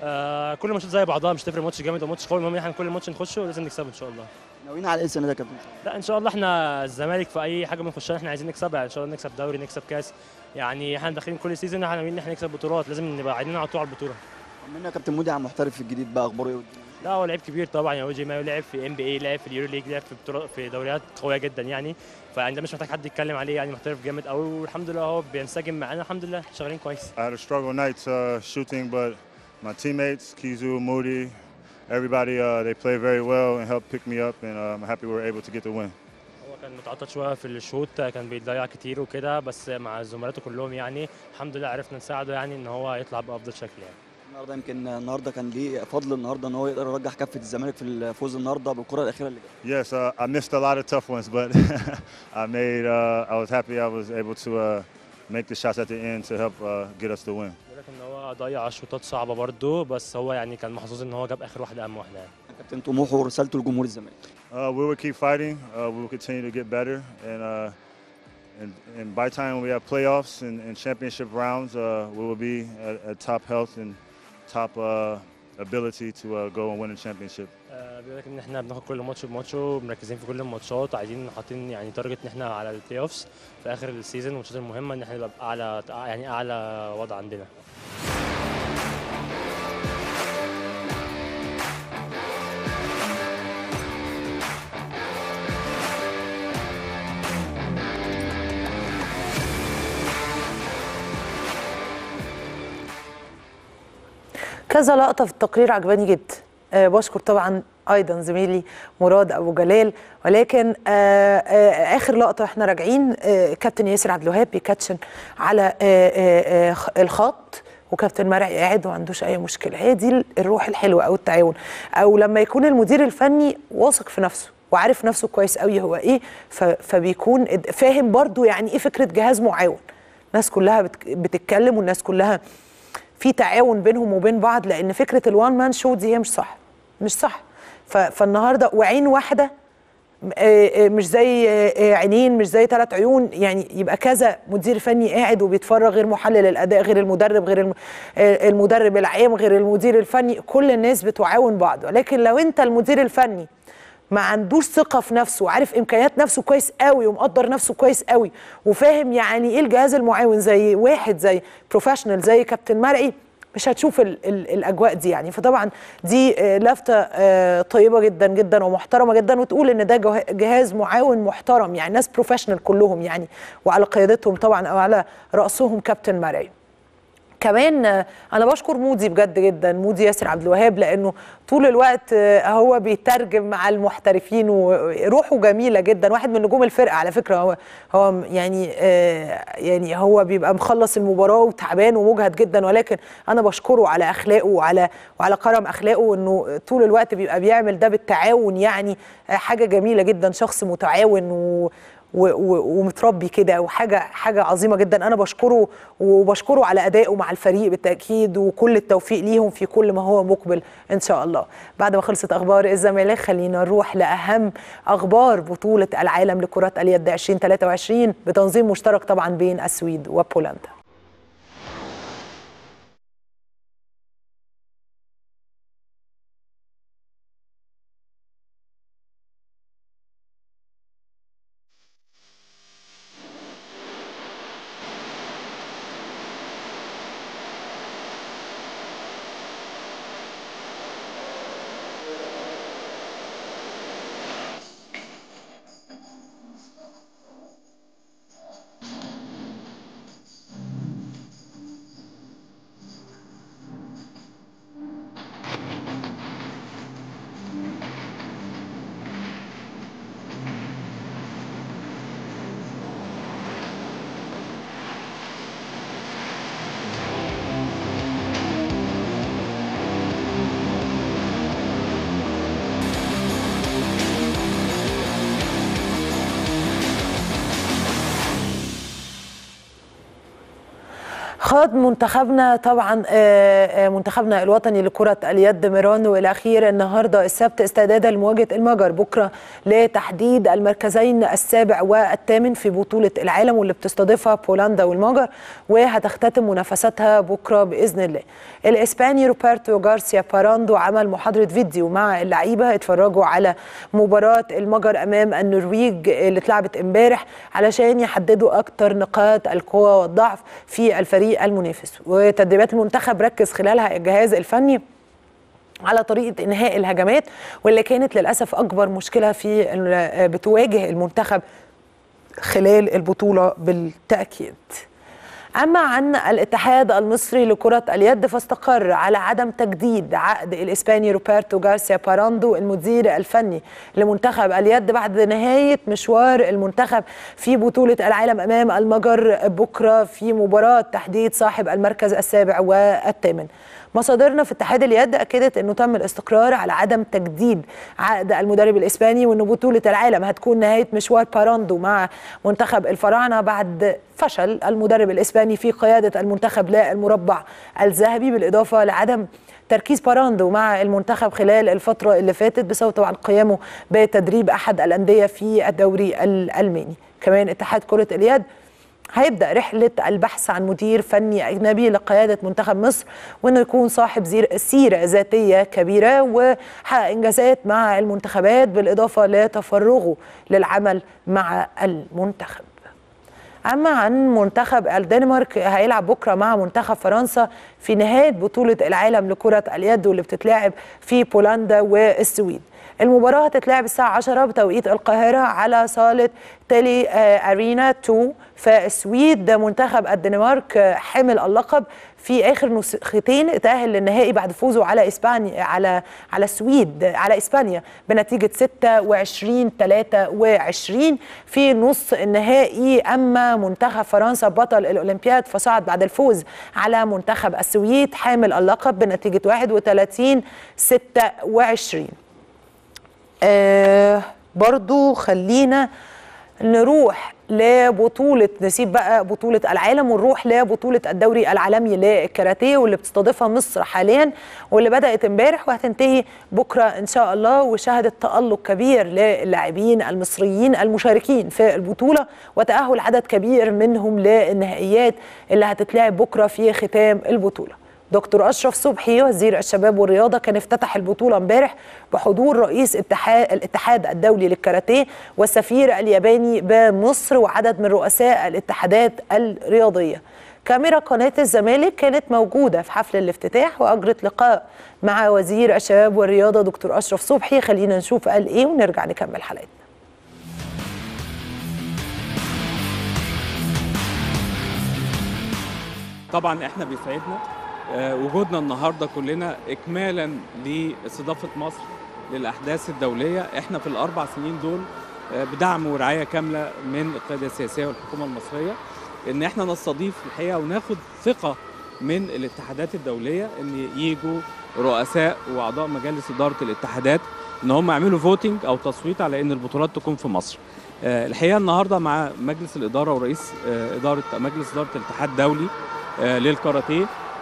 آه كل ماتشات زي بعضها مش تفرق ماتش جامد او ماتش قوي المهم احنا كل ماتش نخشه ولازم نكسبه ان شاء الله
ناويين على ايه السنه ده يا كابتن
لا ان شاء الله احنا الزمالك في اي حاجه بنخشها احنا عايزين نكسبها ان شاء الله نكسب دوري نكسب كاس يعني احنا داخلين كل سيزون احنا ناويين ان احنا نكسب بطولات لازم نبقى عايزين على طول على البطوله
طمنا يا كابتن مودي على المحترف الجديد بقى اخباره ايه
لا هو لعيب كبير طبعا يعني اوجي مايو لعب في ام بي اي لعب في اليورو ليج لعب في بطولات في دوريات قويه جدا يعني فيعني ده مش محتاج حد يتكلم عليه يعني محترف جامد قوي والحمد لله هو بينسجم معانا الحمد لله شغالين كويس
I had a struggle nights uh, shooting but my teammates Kizu Moody everybody uh, they played very well and helped pick me up and uh, I'm happy we were able to get the win
هو كان متعطل شويه في الشوط كان بيضيع كتير وكده بس مع زملاته كلهم يعني الحمد لله عرفنا نساعده يعني ان هو يطلع بافضل شكل يعني
النهارده يمكن النهارده كان ليه فضل النهارده ان هو يقدر يرجح كفه الزمالك في الفوز النهارده بالكره الاخيره اللي جت.
Yes, uh, I missed a lot of tough ones, but I made. Uh, I was happy I was able to uh, make the shots at the end to help uh, get us the win.
بيقول لك ان هو ضيع شوطات صعبه برده بس هو يعني كان محظوظ ان هو جاب اخر واحده اهم واحده يعني.
كابتن طموحه ورسالته لجمهور الزمالك.
Uh, we will keep fighting. Uh, we will continue to get better, and uh, and, and by time we have playoffs and, and championship rounds, uh, we will be at, at top health and top uh, ability to uh, go and win a championship.
آه، بيقول لك ان احنا بناخد كل ماتش بماتشه ومركزين في كل الماتشات عايزين حاطين يعني تارجت ان احنا على البلاي اوفس في اخر السيزون والماتشات المهمه ان احنا نبقى اعلى يعني اعلى وضع عندنا
كذا لقطه في التقرير عجباني جدا آه بشكر طبعا ايضا زميلي مراد ابو جلال ولكن آه آه اخر لقطه احنا راجعين آه كابتن ياسر عبد الوهاب بيكاتشن على آه آه آه الخط وكابتن مرعي قاعد وما عندوش اي مشكله هي دي الروح الحلوه او التعاون او لما يكون المدير الفني واثق في نفسه وعارف نفسه كويس قوي هو ايه ف- فبيكون فاهم برضو يعني ايه فكره جهاز معاون الناس كلها بت- بتتكلم والناس كلها في تعاون بينهم وبين بعض لان فكره الوان مان شو دي هي مش صح مش صح ف- فالنهارده وعين واحده آه، آه، مش زي آه، آه، عينين مش زي ثلاث عيون يعني يبقى كذا مدير فني قاعد وبيتفرج غير محلل الاداء غير المدرب غير الم- آه، المدرب العام غير المدير الفني كل الناس بتعاون بعض ولكن لو انت المدير الفني ما عندوش ثقه في نفسه وعارف امكانيات نفسه كويس قوي ومقدر نفسه كويس قوي وفاهم يعني ايه الجهاز المعاون زي واحد زي بروفيشنال زي كابتن مرعي مش هتشوف ال ال الاجواء دي يعني فطبعا دي آه، لفته آه، طيبه جدا جدا ومحترمه جدا وتقول ان ده جه- جهاز معاون محترم يعني ناس بروفيشنال كلهم يعني وعلى قيادتهم طبعا او على راسهم كابتن مرعي كمان آه، انا بشكر مودي بجد جدا مودي ياسر عبد الوهاب لانه طول الوقت آه، هو بيترجم مع المحترفين وروحه جميله جدا واحد من نجوم الفرقه على فكره هو هو يعني آه، يعني هو بيبقى مخلص المباراه وتعبان ومجهد جدا ولكن انا بشكره على اخلاقه وعلى وعلى كرم اخلاقه انه طول الوقت بيبقى بيعمل ده بالتعاون يعني آه، حاجه جميله جدا شخص متعاون و و- و- ومتربي كده وحاجه حاجه عظيمه جدا انا بشكره وبشكره على ادائه مع الفريق بالتاكيد وكل التوفيق ليهم في كل ما هو مقبل ان شاء الله بعد ما خلصت اخبار الزمالك خلينا نروح لاهم اخبار بطوله العالم لكره اليد 2023 بتنظيم مشترك طبعا بين السويد وبولندا خاض منتخبنا طبعا آه، آه، منتخبنا الوطني لكرة اليد ميرانو الأخير النهاردة السبت استعدادا لمواجهة المجر بكرة لتحديد المركزين السابع والثامن في بطولة العالم واللي بتستضيفها بولندا والمجر وهتختتم منافستها بكرة بإذن الله الإسباني روبرتو جارسيا باراندو عمل محاضرة فيديو مع اللعيبة اتفرجوا على مباراة المجر أمام النرويج اللي اتلعبت امبارح علشان يحددوا أكتر نقاط القوة والضعف في الفريق المنافس وتدريبات المنتخب ركز خلالها الجهاز الفني على طريقة إنهاء الهجمات واللي كانت للأسف أكبر مشكلة في ال- بتواجه المنتخب خلال البطولة بالتأكيد أما عن الاتحاد المصري لكرة اليد فاستقر على عدم تجديد عقد الإسباني روبرتو جارسيا باراندو المدير الفني لمنتخب اليد بعد نهاية مشوار المنتخب في بطولة العالم أمام المجر بكرة في مباراة تحديد صاحب المركز السابع والثامن مصادرنا في اتحاد اليد اكدت انه تم الاستقرار على عدم تجديد عقد المدرب الاسباني وان بطوله العالم هتكون نهايه مشوار باراندو مع منتخب الفراعنه بعد فشل المدرب الاسباني في قياده المنتخب للمربع الذهبي بالاضافه لعدم تركيز باراندو مع المنتخب خلال الفتره اللي فاتت بسبب طبعا قيامه بتدريب احد الانديه في الدوري الالماني كمان اتحاد كره اليد هيبدا رحله البحث عن مدير فني اجنبي لقياده منتخب مصر وانه يكون صاحب زير- سيره ذاتيه كبيره وحقق انجازات مع المنتخبات بالاضافه لتفرغه للعمل مع المنتخب. اما عن منتخب الدنمارك هيلعب بكره مع منتخب فرنسا في نهايه بطوله العالم لكره اليد واللي بتتلعب في بولندا والسويد. المباراة هتتلعب الساعة 10 بتوقيت القاهرة على صالة تيلي آه، أرينا 2 فالسويد منتخب الدنمارك آه، حامل اللقب في آخر نسختين اتأهل للنهائي بعد فوزه على إسبانيا على على السويد على إسبانيا بنتيجة 26 23 في نص النهائي أما منتخب فرنسا بطل الأولمبياد فصعد بعد الفوز على منتخب السويد حامل اللقب بنتيجة 31 26 آه برضو خلينا نروح لبطولة نسيب بقى بطولة العالم ونروح لبطولة الدوري العالمي للكاراتيه واللي بتستضيفها مصر حاليا واللي بدأت امبارح وهتنتهي بكرة إن شاء الله وشهدت تألق كبير للاعبين المصريين المشاركين في البطولة وتأهل عدد كبير منهم للنهائيات اللي هتتلعب بكرة في ختام البطولة دكتور اشرف صبحي وزير الشباب والرياضه كان افتتح البطوله امبارح بحضور رئيس اتحاد الاتحاد الدولي للكاراتيه والسفير الياباني بمصر وعدد من رؤساء الاتحادات الرياضيه. كاميرا قناه الزمالك كانت موجوده في حفل الافتتاح واجرت لقاء مع وزير الشباب والرياضه دكتور اشرف صبحي خلينا نشوف قال ايه ونرجع نكمل حلقتنا.
طبعا احنا بيسعدنا آه، وجودنا النهارده كلنا اكمالا لاستضافه مصر للاحداث الدوليه احنا في الاربع سنين دول آه، بدعم ورعايه كامله من القياده السياسيه والحكومه المصريه ان احنا نستضيف الحقيقه وناخد ثقه من الاتحادات الدوليه ان يجوا رؤساء واعضاء مجالس اداره الاتحادات ان هم يعملوا فوتنج او تصويت على ان البطولات تكون في مصر. آه، الحقيقه النهارده مع مجلس الاداره ورئيس آه، اداره مجلس اداره الاتحاد الدولي آه، للكاراتيه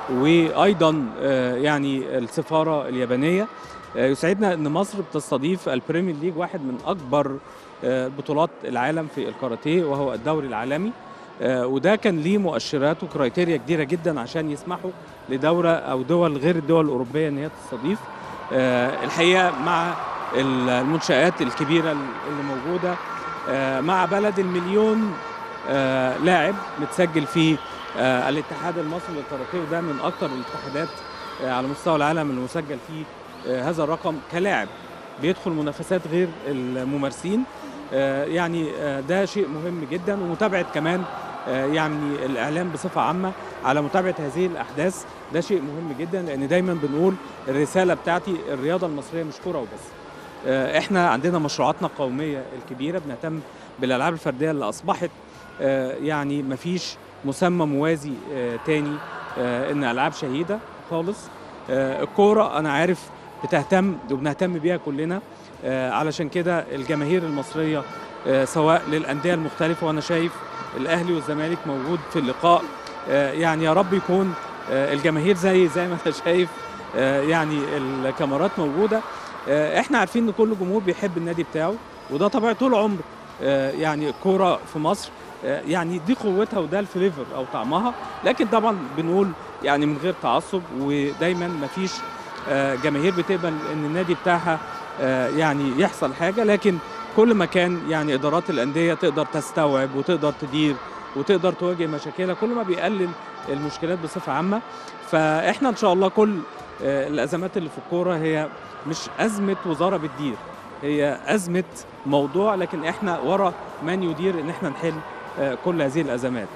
وايضا آه، يعني السفاره اليابانيه آه، يسعدنا ان مصر بتستضيف البريمير ليج واحد من اكبر آه، بطولات العالم في الكاراتيه وهو الدوري العالمي آه، وده كان ليه مؤشرات وكرايتيريا كبيره جدا عشان يسمحوا لدوله او دول غير الدول الاوروبيه ان هي تستضيف آه، الحقيقه مع المنشات الكبيره اللي موجوده آه، مع بلد المليون آه، لاعب متسجل في آه، الاتحاد المصري للكاراتيه وده من اكثر الاتحادات آه، على مستوى العالم اللي مسجل فيه آه، هذا الرقم كلاعب بيدخل منافسات غير الممارسين آه، يعني آه، ده شيء مهم جدا ومتابعه كمان آه، يعني الاعلام بصفه عامه على متابعه هذه الاحداث ده شيء مهم جدا لان دايما بنقول الرساله بتاعتي الرياضه المصريه مش كره وبس آه، احنا عندنا مشروعاتنا القوميه الكبيره بنهتم بالالعاب الفرديه اللي اصبحت آه، يعني مفيش مسمى موازي آه، تاني آه، ان العاب شهيده خالص آه، الكوره انا عارف بتهتم وبنهتم بيها كلنا آه، علشان كده الجماهير المصريه آه، سواء للانديه المختلفه وانا شايف الاهلي والزمالك موجود في اللقاء آه، يعني يا رب يكون آه، الجماهير زي زي ما انت شايف آه، يعني الكاميرات موجوده آه، احنا عارفين ان كل جمهور بيحب النادي بتاعه وده طبيعي طول عمر آه، يعني الكوره في مصر آه، يعني دي قوتها وده الفليفر او طعمها لكن طبعا بنقول يعني من غير تعصب ودايما مفيش آه، جماهير بتقبل ان النادي بتاعها آه، يعني يحصل حاجه لكن كل ما كان يعني ادارات الانديه تقدر تستوعب وتقدر تدير وتقدر تواجه مشاكلها كل ما بيقلل المشكلات بصفه عامه فاحنا ان شاء الله كل آه، الازمات اللي في الكوره هي مش ازمه وزاره بتدير هي ازمه موضوع لكن احنا ورا من يدير ان احنا نحل آه، كل هذه الازمات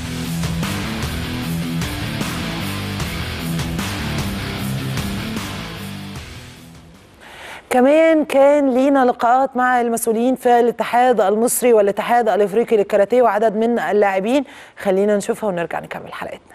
كمان كان لينا لقاءات مع المسؤولين في الاتحاد المصري والاتحاد الافريقي للكاراتيه وعدد من اللاعبين خلينا نشوفها ونرجع نكمل حلقتنا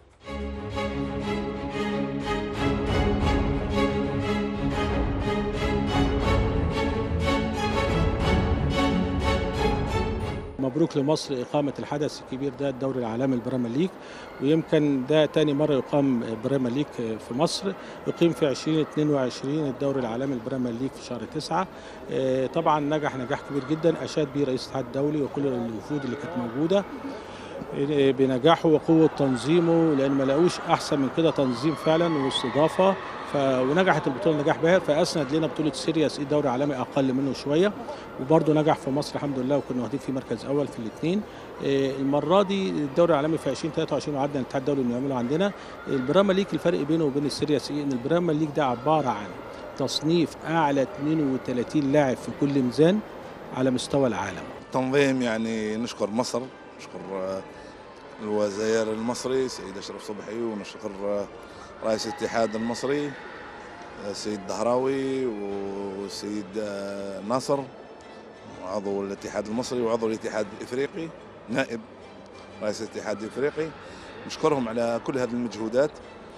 مبروك لمصر إقامة الحدث الكبير ده الدوري العالمي البريمير ليج ويمكن ده تاني مرة يقام بريمير ليج في مصر يقيم في 2022 الدوري العالمي البريمير ليج في شهر 9 آه، طبعا نجح نجاح كبير جدا أشاد به رئيس الاتحاد الدولي وكل الوفود اللي كانت موجودة آه، بنجاحه وقوة تنظيمه لأن ما لاقوش أحسن من كده تنظيم فعلا واستضافة ف... ونجحت البطوله نجاح باهر فاسند لنا بطوله سيرياس اي دوري عالمي اقل منه شويه وبرضه نجح في مصر الحمد لله وكنا واخدين فيه مركز اول في الاثنين المره دي الدوري العالمي في 2023 وعدنا الاتحاد الدولي انه يعمله عندنا البريمير ليج الفرق بينه وبين السيرياس ايه ان البريمير ليج ده عباره عن تصنيف اعلى 32 لاعب في كل ميزان على مستوى العالم
تنظيم يعني نشكر مصر نشكر آه، الوزير المصري سيد اشرف صبحي ونشكر آه، رئيس الاتحاد المصري آه، سيد دهراوي وسيد آه، ناصر عضو الاتحاد المصري وعضو الاتحاد الافريقي نائب رئيس الاتحاد الافريقي نشكرهم على كل هذه المجهودات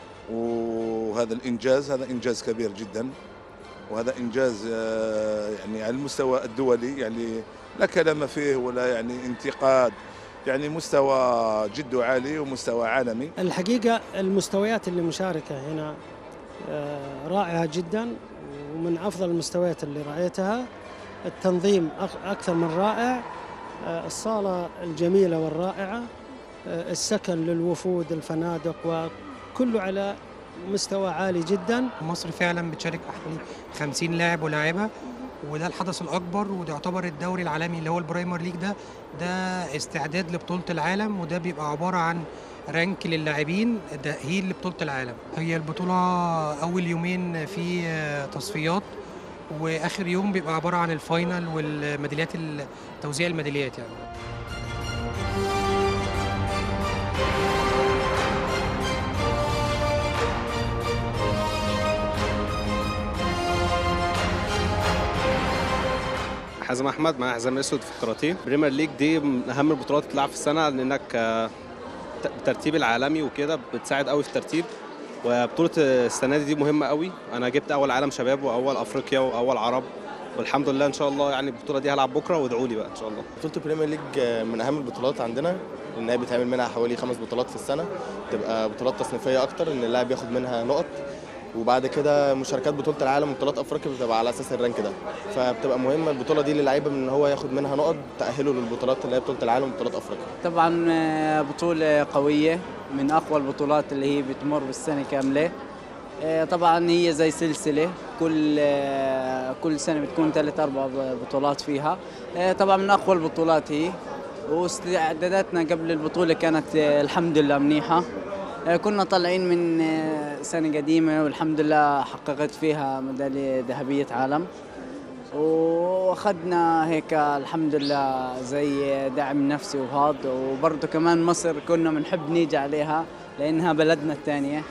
وهذا الانجاز هذا انجاز كبير جدا وهذا انجاز آه، يعني على المستوى الدولي يعني لا كلام فيه ولا يعني انتقاد يعني مستوى جد عالي ومستوى عالمي
الحقيقة المستويات اللي مشاركة هنا آه، رائعة جدا ومن أفضل المستويات اللي رأيتها التنظيم أك- أكثر من رائع آه، الصالة الجميلة والرائعة آه، السكن للوفود الفنادق وكله على مستوى عالي جدا
مصر فعلا بتشارك حوالي 50 لاعب ولاعبة وده الحدث الأكبر وده يعتبر الدوري العالمي اللي هو البرايمر ليج ده ده استعداد لبطولة العالم وده بيبقى عبارة عن رانك للاعبين تأهيل لبطولة العالم هي البطولة أول يومين في آه، تصفيات وآخر يوم بيبقى عبارة عن الفاينل والميداليات ال- توزيع الميداليات يعني
حازم احمد معايا حزام اسود في الكاراتيه بريمير ليج دي من اهم البطولات اللي بتلعب في السنه لانك آه، ت- الترتيب العالمي وكده بتساعد قوي في الترتيب وبطوله السنه دي دي مهمه قوي انا جبت اول عالم شباب واول افريقيا واول عرب والحمد لله ان شاء الله يعني البطوله دي هلعب بكره وادعوا لي بقى ان شاء الله
بطولة البريمير ليج من أهم البطولات عندنا لأن هي بيتعمل منها حوالي خمس بطولات في السنة تبقى بطولات تصنيفية أكتر إن اللاعب ياخد منها نقط وبعد كده مشاركات بطولة العالم وبطولات أفريقيا بتبقى على أساس الرانك ده فبتبقى مهمة البطولة دي للعيبة من إن هو ياخد منها نقط تأهله للبطولات اللي هي بطولة العالم وبطولات أفريقيا
طبعا آه، بطولة قوية من أقوى البطولات اللي هي بتمر بالسنة كاملة آه، طبعا هي زي سلسلة كل آه، كل سنة بتكون ثلاث أربع بطولات فيها آه، طبعا من أقوى البطولات هي واستعداداتنا قبل البطولة كانت آه، الحمد لله منيحة آه، كنا طالعين من آه، سنة قديمة والحمد لله حققت فيها ميدالية ذهبية عالم واخذنا هيك الحمد لله زي دعم نفسي وهذا وبرضه كمان مصر كنا بنحب نيجي عليها لانها بلدنا الثانيه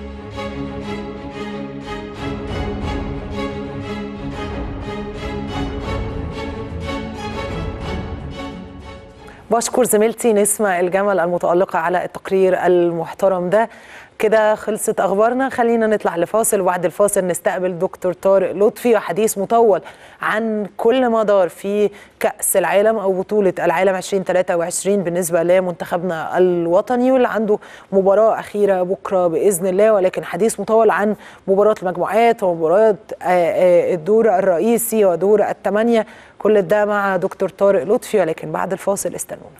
بشكر زميلتي نسمة الجمل المتألقة على التقرير المحترم ده كده خلصت أخبارنا خلينا نطلع لفاصل وبعد الفاصل نستقبل دكتور طارق لطفي وحديث مطول عن كل ما دار في كأس العالم أو بطولة العالم 2023 بالنسبة لمنتخبنا الوطني واللي عنده مباراة أخيرة بكرة بإذن الله ولكن حديث مطول عن مباراة المجموعات ومباراة آه، آه، الدور الرئيسي ودور الثمانية كل ده مع دكتور طارق لطفي ولكن بعد الفاصل استنونا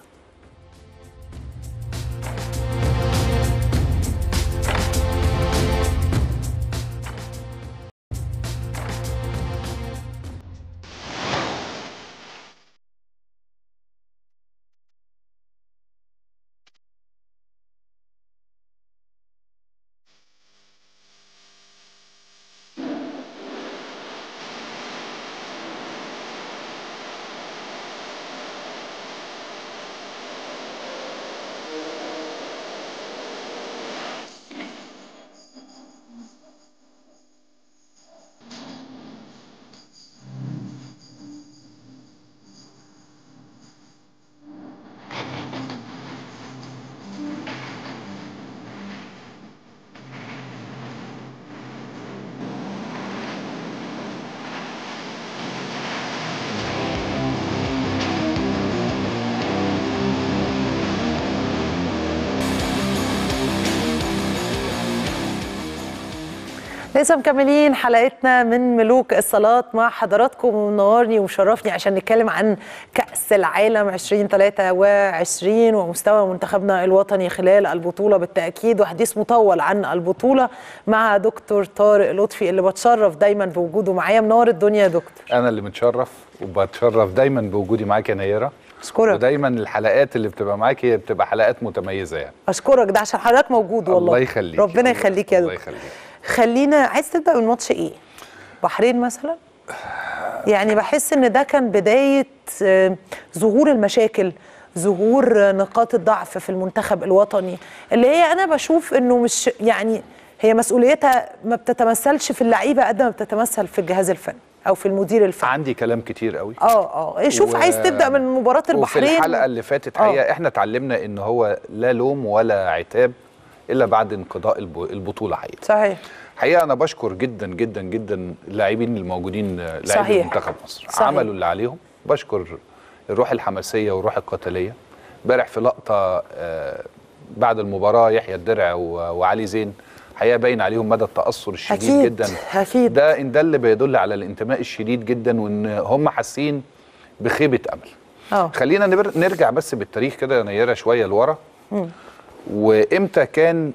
لسه مكملين حلقتنا من ملوك الصلاة مع حضراتكم ومنورني ومشرفني عشان نتكلم عن كأس العالم 2023 ومستوى منتخبنا الوطني خلال البطولة بالتأكيد وحديث مطول عن البطولة مع دكتور طارق لطفي اللي بتشرف دايما بوجوده معايا منور الدنيا يا دكتور
انا اللي متشرف وبتشرف دايما بوجودي معاك يا نيره
اشكرك
ودايما الحلقات اللي بتبقى معاك هي بتبقى حلقات متميزه يعني
اشكرك ده عشان حضرتك موجود والله
الله يخليك
ربنا يخليك يا
الله
دكتور
يخليك
خلينا عايز تبدا من ماتش ايه بحرين مثلا يعني بحس ان ده كان بدايه آه، ظهور المشاكل ظهور آه، نقاط الضعف في المنتخب الوطني اللي هي انا بشوف انه مش يعني هي مسؤوليتها ما بتتمثلش في اللعيبه قد ما بتتمثل في الجهاز الفني او في المدير الفني
عندي كلام كتير قوي
اه اه شوف
و-
عايز تبدا من مباراه
وفي
البحرين
الحلقه اللي فاتت حقيقه احنا اتعلمنا ان هو لا لوم ولا عتاب الا بعد انقضاء الب- البطوله حقيقه
صحيح
حقيقه انا بشكر جدا جدا جدا اللاعبين الموجودين لاعبي
صحيح.
منتخب مصر
صحيح.
عملوا اللي عليهم بشكر الروح الحماسيه والروح القتاليه امبارح في لقطه آه، بعد المباراه يحيى الدرع و- وعلي زين حقيقه باين عليهم مدى التاثر الشديد
أكيد،
جدا
اكيد
ده ان ده اللي بيدل على الانتماء الشديد جدا وان هم حاسين بخيبه امل
اه
خلينا نبر- نرجع بس بالتاريخ كده يا نيره شويه لورا
مم.
وامتى كان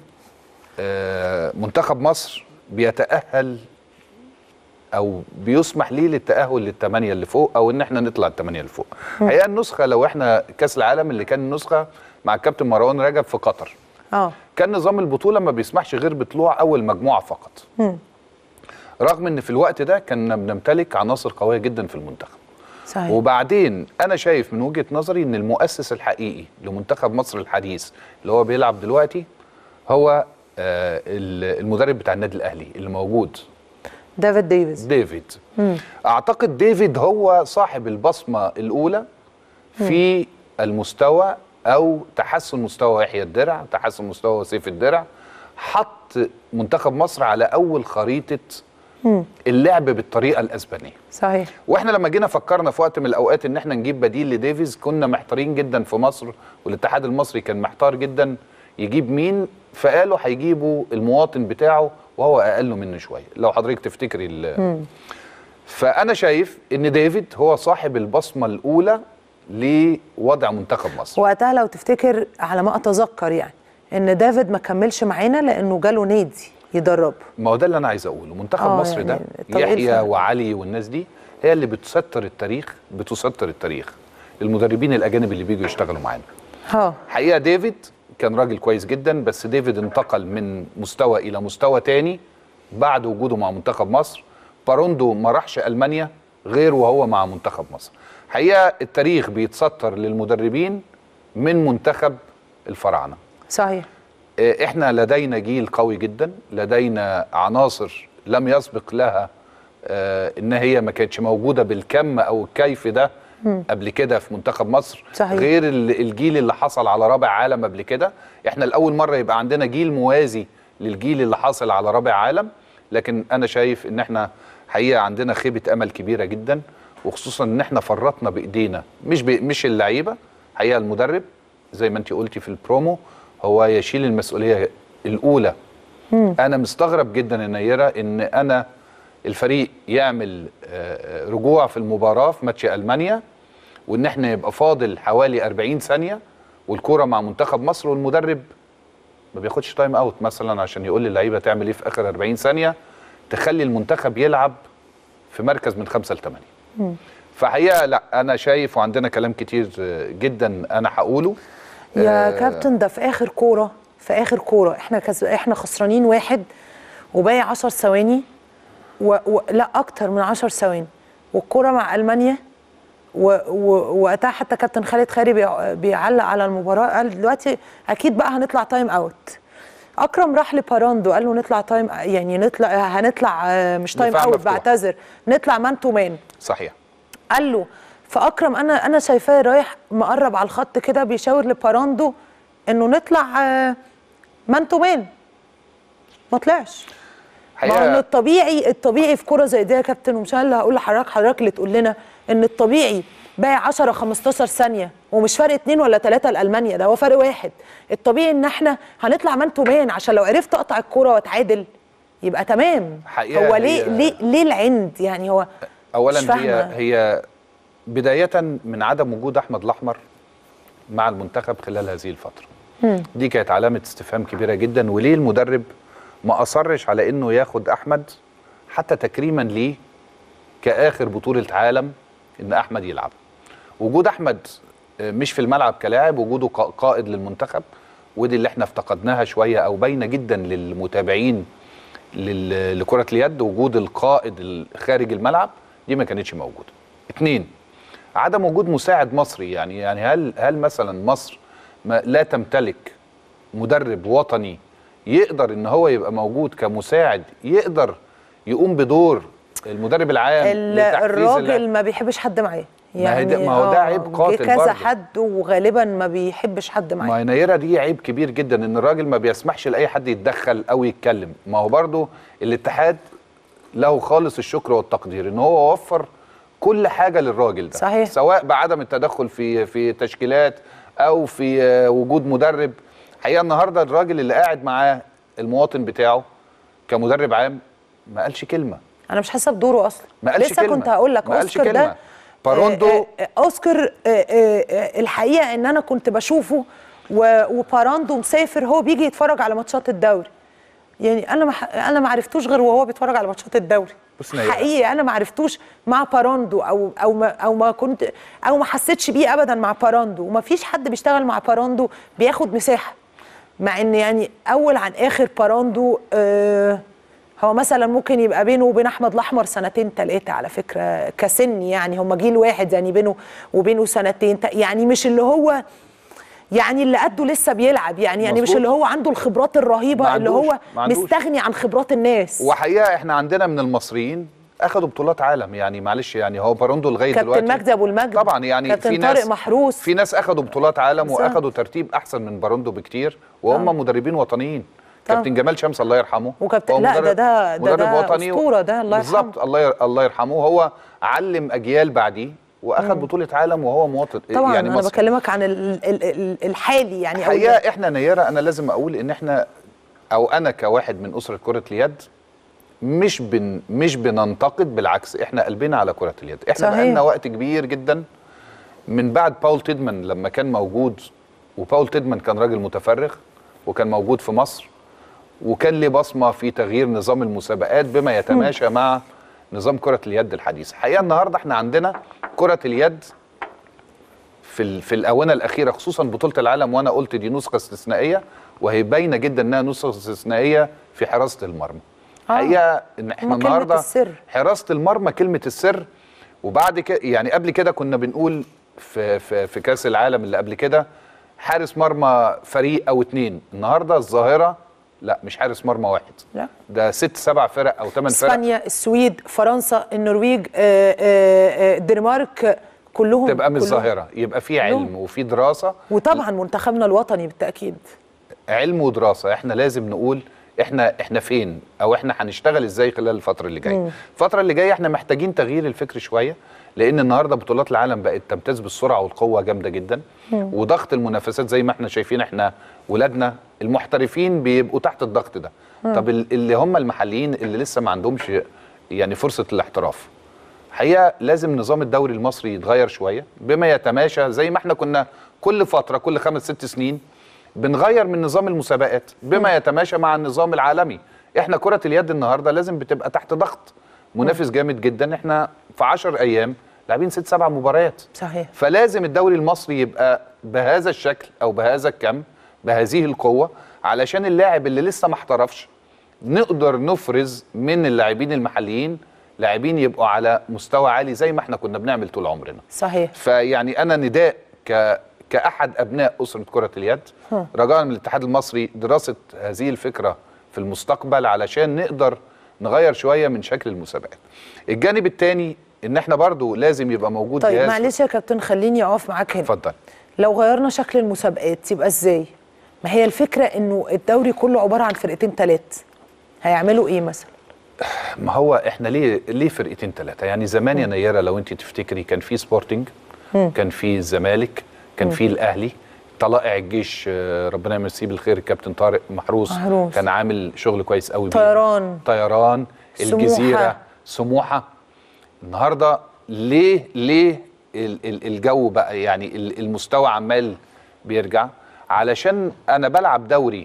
آه، منتخب مصر بيتأهل او بيسمح ليه للتأهل للثمانية اللي فوق او ان احنا نطلع الثمانية اللي فوق
مم.
هي النسخة لو احنا كأس العالم اللي كان النسخة مع الكابتن مروان رجب في قطر
اه
كان نظام البطولة ما بيسمحش غير بطلوع اول مجموعة فقط
مم.
رغم ان في الوقت ده كنا بنمتلك عناصر قوية جدا في المنتخب
صحيح
وبعدين انا شايف من وجهه نظري ان المؤسس الحقيقي لمنتخب مصر الحديث اللي هو بيلعب دلوقتي هو آه، ال- المدرب بتاع النادي الاهلي اللي موجود
ديفيد ديفيز
ديفيد
مم.
اعتقد ديفيد هو صاحب البصمه الاولى في المستوى او تحسن مستوى يحيى الدرع تحسن مستوى سيف الدرع حط منتخب مصر على اول خريطه
مم.
اللعب بالطريقه الاسبانيه
صحيح
واحنا لما جينا فكرنا في وقت من الاوقات ان احنا نجيب بديل لديفيز كنا محتارين جدا في مصر والاتحاد المصري كان محتار جدا يجيب مين فقالوا هيجيبوا المواطن بتاعه وهو اقل منه شويه لو حضرتك تفتكري ال-
مم.
فانا شايف ان ديفيد هو صاحب البصمه الاولى لوضع منتخب مصر
وقتها لو تفتكر على ما اتذكر يعني ان ديفيد ما كملش معانا لانه جاله نادي يدربه
ما هو ده اللي انا عايز اقوله منتخب
آه،
مصر ده
يعني الطريق
يحيى
الفعلي.
وعلي والناس دي هي اللي بتستر التاريخ بتستر التاريخ المدربين الاجانب اللي بيجوا يشتغلوا معانا
ها
حقيقه ديفيد كان راجل كويس جدا بس ديفيد انتقل من مستوى الى مستوى تاني بعد وجوده مع منتخب مصر باروندو ما راحش المانيا غير وهو مع منتخب مصر حقيقه التاريخ بيتستر للمدربين من منتخب الفراعنه
صحيح
آه، احنا لدينا جيل قوي جدا لدينا عناصر لم يسبق لها آه، ان هي ما كانتش موجوده بالكم او الكيف ده
مم.
قبل كده في منتخب مصر
صحيح.
غير ال- الجيل اللي حصل على رابع عالم قبل كده احنا لاول مره يبقى عندنا جيل موازي للجيل اللي حصل على رابع عالم لكن انا شايف ان احنا حقيقه عندنا خيبه امل كبيره جدا وخصوصا ان احنا فرطنا بايدينا مش ب... مش اللعيبه حقيقه المدرب زي ما انت قلتي في البرومو هو يشيل المسؤوليه الاولى
مم.
انا مستغرب جدا يا نيره ان انا الفريق يعمل آه، آه، رجوع في المباراه في ماتش المانيا وان احنا يبقى فاضل حوالي 40 ثانيه والكوره مع منتخب مصر والمدرب ما بياخدش تايم اوت مثلا عشان يقول للعيبه تعمل ايه في اخر 40 ثانيه تخلي المنتخب يلعب في مركز من خمسة لثمانية
مم.
فحقيقه لا انا شايف وعندنا كلام كتير آه، جدا انا هقوله
يا
آه،
كابتن ده في اخر كوره في اخر كوره احنا كز... احنا خسرانين واحد وباقي 10 ثواني و... و... لا اكتر من 10 ثواني والكوره مع المانيا و- و- وقتها حتى كابتن خالد خيري بيع- بيعلق على المباراه قال دلوقتي اكيد بقى هنطلع تايم اوت اكرم راح لباراندو قال له نطلع تايم يعني نطلع هنطلع آه، مش تايم
دفاع
اوت
مفتوح.
بعتذر نطلع مان تو مان
صحيح
قال له فاكرم انا انا شايفاه رايح مقرب على الخط كده بيشاور لباراندو انه نطلع آه، مان تو مان ما طلعش ما هو ان الطبيعي الطبيعي في كوره زي دي يا كابتن ومش انا اللي هقول لحضرتك حضرتك اللي تقول لنا ان الطبيعي باقي 10 15 ثانيه ومش فرق اتنين ولا ثلاثه لالمانيا ده هو فرق واحد الطبيعي ان احنا هنطلع مان تو مان عشان لو عرفت اقطع الكوره واتعادل يبقى تمام
حقيقة
هو ليه
هي-
ليه ليه العند يعني هو مش
اولا هي
فاهمة.
هي بدايه من عدم وجود احمد الاحمر مع المنتخب خلال هذه الفتره
مم.
دي كانت علامه استفهام كبيره جدا وليه المدرب ما اصرش على انه ياخد احمد حتى تكريما ليه كاخر بطوله عالم ان احمد يلعب وجود احمد آه، مش في الملعب كلاعب وجوده قا- قائد للمنتخب ودي اللي احنا افتقدناها شويه او باينه جدا للمتابعين لل- لكره اليد وجود القائد ال- خارج الملعب دي ما كانتش موجوده اتنين عدم وجود مساعد مصري يعني يعني هل هل مثلا مصر ما لا تمتلك مدرب وطني يقدر ان هو يبقى موجود كمساعد يقدر يقوم بدور المدرب العام
ال-
لتحفيز
الراجل
اللاعب؟
ما بيحبش حد معاه
ما هي ده- ما هو ده
آه،
عيب
جه
قاتل
كذا
برضه.
حد وغالبا ما بيحبش حد معاه
ما هي نيرة دي عيب كبير جدا ان الراجل ما بيسمحش لاي حد يتدخل او يتكلم ما هو برضو الاتحاد له خالص الشكر والتقدير ان هو وفر كل حاجه للراجل ده
صحيح.
سواء بعدم التدخل في في تشكيلات او في آه، وجود مدرب حقيقه النهارده الراجل اللي قاعد معاه المواطن بتاعه كمدرب عام ما قالش كلمه
انا مش حاسه بدوره اصلا
ما قالش
لسه
كلمة.
كنت هقول لك
ما قالش
اوسكار
كلمة.
ده
باروندو
آه، آه، اوسكار آه، آه، آه، الحقيقه ان انا كنت بشوفه و- وباراندو مسافر هو بيجي يتفرج على ماتشات الدوري يعني انا ما ح- انا ما عرفتوش غير وهو بيتفرج على ماتشات الدوري
بص نيرة.
حقيقي انا ما عرفتوش مع باراندو او او ما او ما كنت او ما حسيتش بيه ابدا مع باراندو وما فيش حد بيشتغل مع باراندو بياخد مساحه مع ان يعني اول عن اخر باراندو آه هو مثلا ممكن يبقى بينه وبين احمد الاحمر سنتين ثلاثه على فكره كسن يعني هم جيل واحد يعني بينه وبينه سنتين تا- يعني مش اللي هو يعني اللي قده لسه بيلعب يعني يعني مش
مظبوط.
اللي هو عنده الخبرات الرهيبه
ما
اللي
عندوش-
هو
ما عندوش.
مستغني عن خبرات الناس
وحقيقه احنا عندنا من المصريين اخذوا بطولات عالم يعني معلش يعني هو باروندو لغايه
كابتن
دلوقتي
مجدي ابو المجد
طبعا يعني
كابتن
في
طارق
ناس
محروس
في ناس اخذوا بطولات عالم
صح.
واخذوا ترتيب احسن من باروندو بكتير وهم
آه.
مدربين وطنيين
طبعا.
كابتن جمال شمس الله يرحمه
وكابتن
هو
لا ده
مدرب-
ده ده,
مدرب
ده
وطني
اسطوره ده الله يرحمه
بالظبط الله ير... الله يرحمه هو علم اجيال بعديه واخذ
مم.
بطوله عالم وهو مواطن
طبعا
يعني
انا
مصري.
بكلمك عن ال ال ال الحالي يعني أو
الحقيقه احنا نيره انا لازم اقول ان احنا او انا كواحد من اسره كره اليد مش بن مش بننتقد بالعكس احنا قلبنا على كره اليد احنا
صحيح.
بقالنا وقت كبير جدا من بعد باول تيدمان لما كان موجود وباول تيدمان كان راجل متفرغ وكان موجود في مصر وكان ليه بصمه في تغيير نظام المسابقات بما يتماشى مع نظام كره اليد الحديث الحقيقه النهارده احنا عندنا كره اليد في ال- في الاونه الاخيره خصوصا بطوله العالم وانا قلت دي نسخه استثنائيه وهي باينه جدا انها نسخه استثنائيه في حراسه المرمى
آه.
الحقيقه ان احنا
هما كلمة
النهارده
السر.
حراسه المرمى كلمه السر وبعد كده يعني قبل كده كنا بنقول في في في كاس العالم اللي قبل كده حارس مرمى فريق او اتنين النهارده الظاهره لا مش حارس مرمى واحد
لا
ده ست سبع فرق او ثمان فرق
اسبانيا السويد فرنسا النرويج آه، آه، آه، الدنمارك كلهم
تبقى مش
كلهم.
ظاهره يبقى في علم
كلهم.
وفي دراسه
وطبعا منتخبنا الوطني بالتاكيد
علم ودراسه احنا لازم نقول احنا احنا فين او احنا هنشتغل ازاي خلال الفتره اللي جايه
مم.
الفتره اللي جايه احنا محتاجين تغيير الفكر شويه لان النهارده بطولات العالم بقت تمتاز بالسرعه والقوه جامده جدا
مم.
وضغط المنافسات زي ما احنا شايفين احنا ولادنا المحترفين بيبقوا تحت الضغط ده
مم.
طب ال- اللي هم المحليين اللي لسه ما عندهمش يعني فرصه الاحتراف حقيقه لازم نظام الدوري المصري يتغير شويه بما يتماشى زي ما احنا كنا كل فتره كل خمس ست سنين بنغير من نظام المسابقات بما يتماشى مع النظام العالمي احنا كره اليد النهارده لازم بتبقى تحت ضغط منافس جامد جدا احنا في 10 ايام لاعبين ست سبع مباريات
صحيح
فلازم الدوري المصري يبقى بهذا الشكل او بهذا الكم بهذه القوه علشان اللاعب اللي لسه ما احترفش نقدر نفرز من اللاعبين المحليين لاعبين يبقوا على مستوى عالي زي ما احنا كنا بنعمل طول عمرنا
صحيح
فيعني انا نداء ك كاحد ابناء اسره كره اليد
ها.
رجاء من الاتحاد المصري دراسه هذه الفكره في المستقبل علشان نقدر نغير شويه من شكل المسابقات الجانب الثاني ان احنا برضو لازم يبقى موجود
طيب
جهاز
معلش يا كابتن خليني اقف معاك هنا
اتفضل
لو غيرنا شكل المسابقات يبقى ازاي ما هي الفكره انه الدوري كله عباره عن فرقتين ثلاث هيعملوا ايه مثلا
ما هو احنا ليه ليه فرقتين ثلاثه يعني زمان يا نيره لو انت تفتكري كان في سبورتنج
مم.
كان في الزمالك كان
مم.
في الاهلي طلائع الجيش آه، ربنا يمسيه بالخير الكابتن طارق محروس
محروس.
كان عامل شغل كويس قوي بيه.
طيران
طيران
سموحة.
الجزيره سموحه النهارده ليه ليه ال- ال- الجو بقى يعني ال- المستوى عمال بيرجع علشان انا بلعب دوري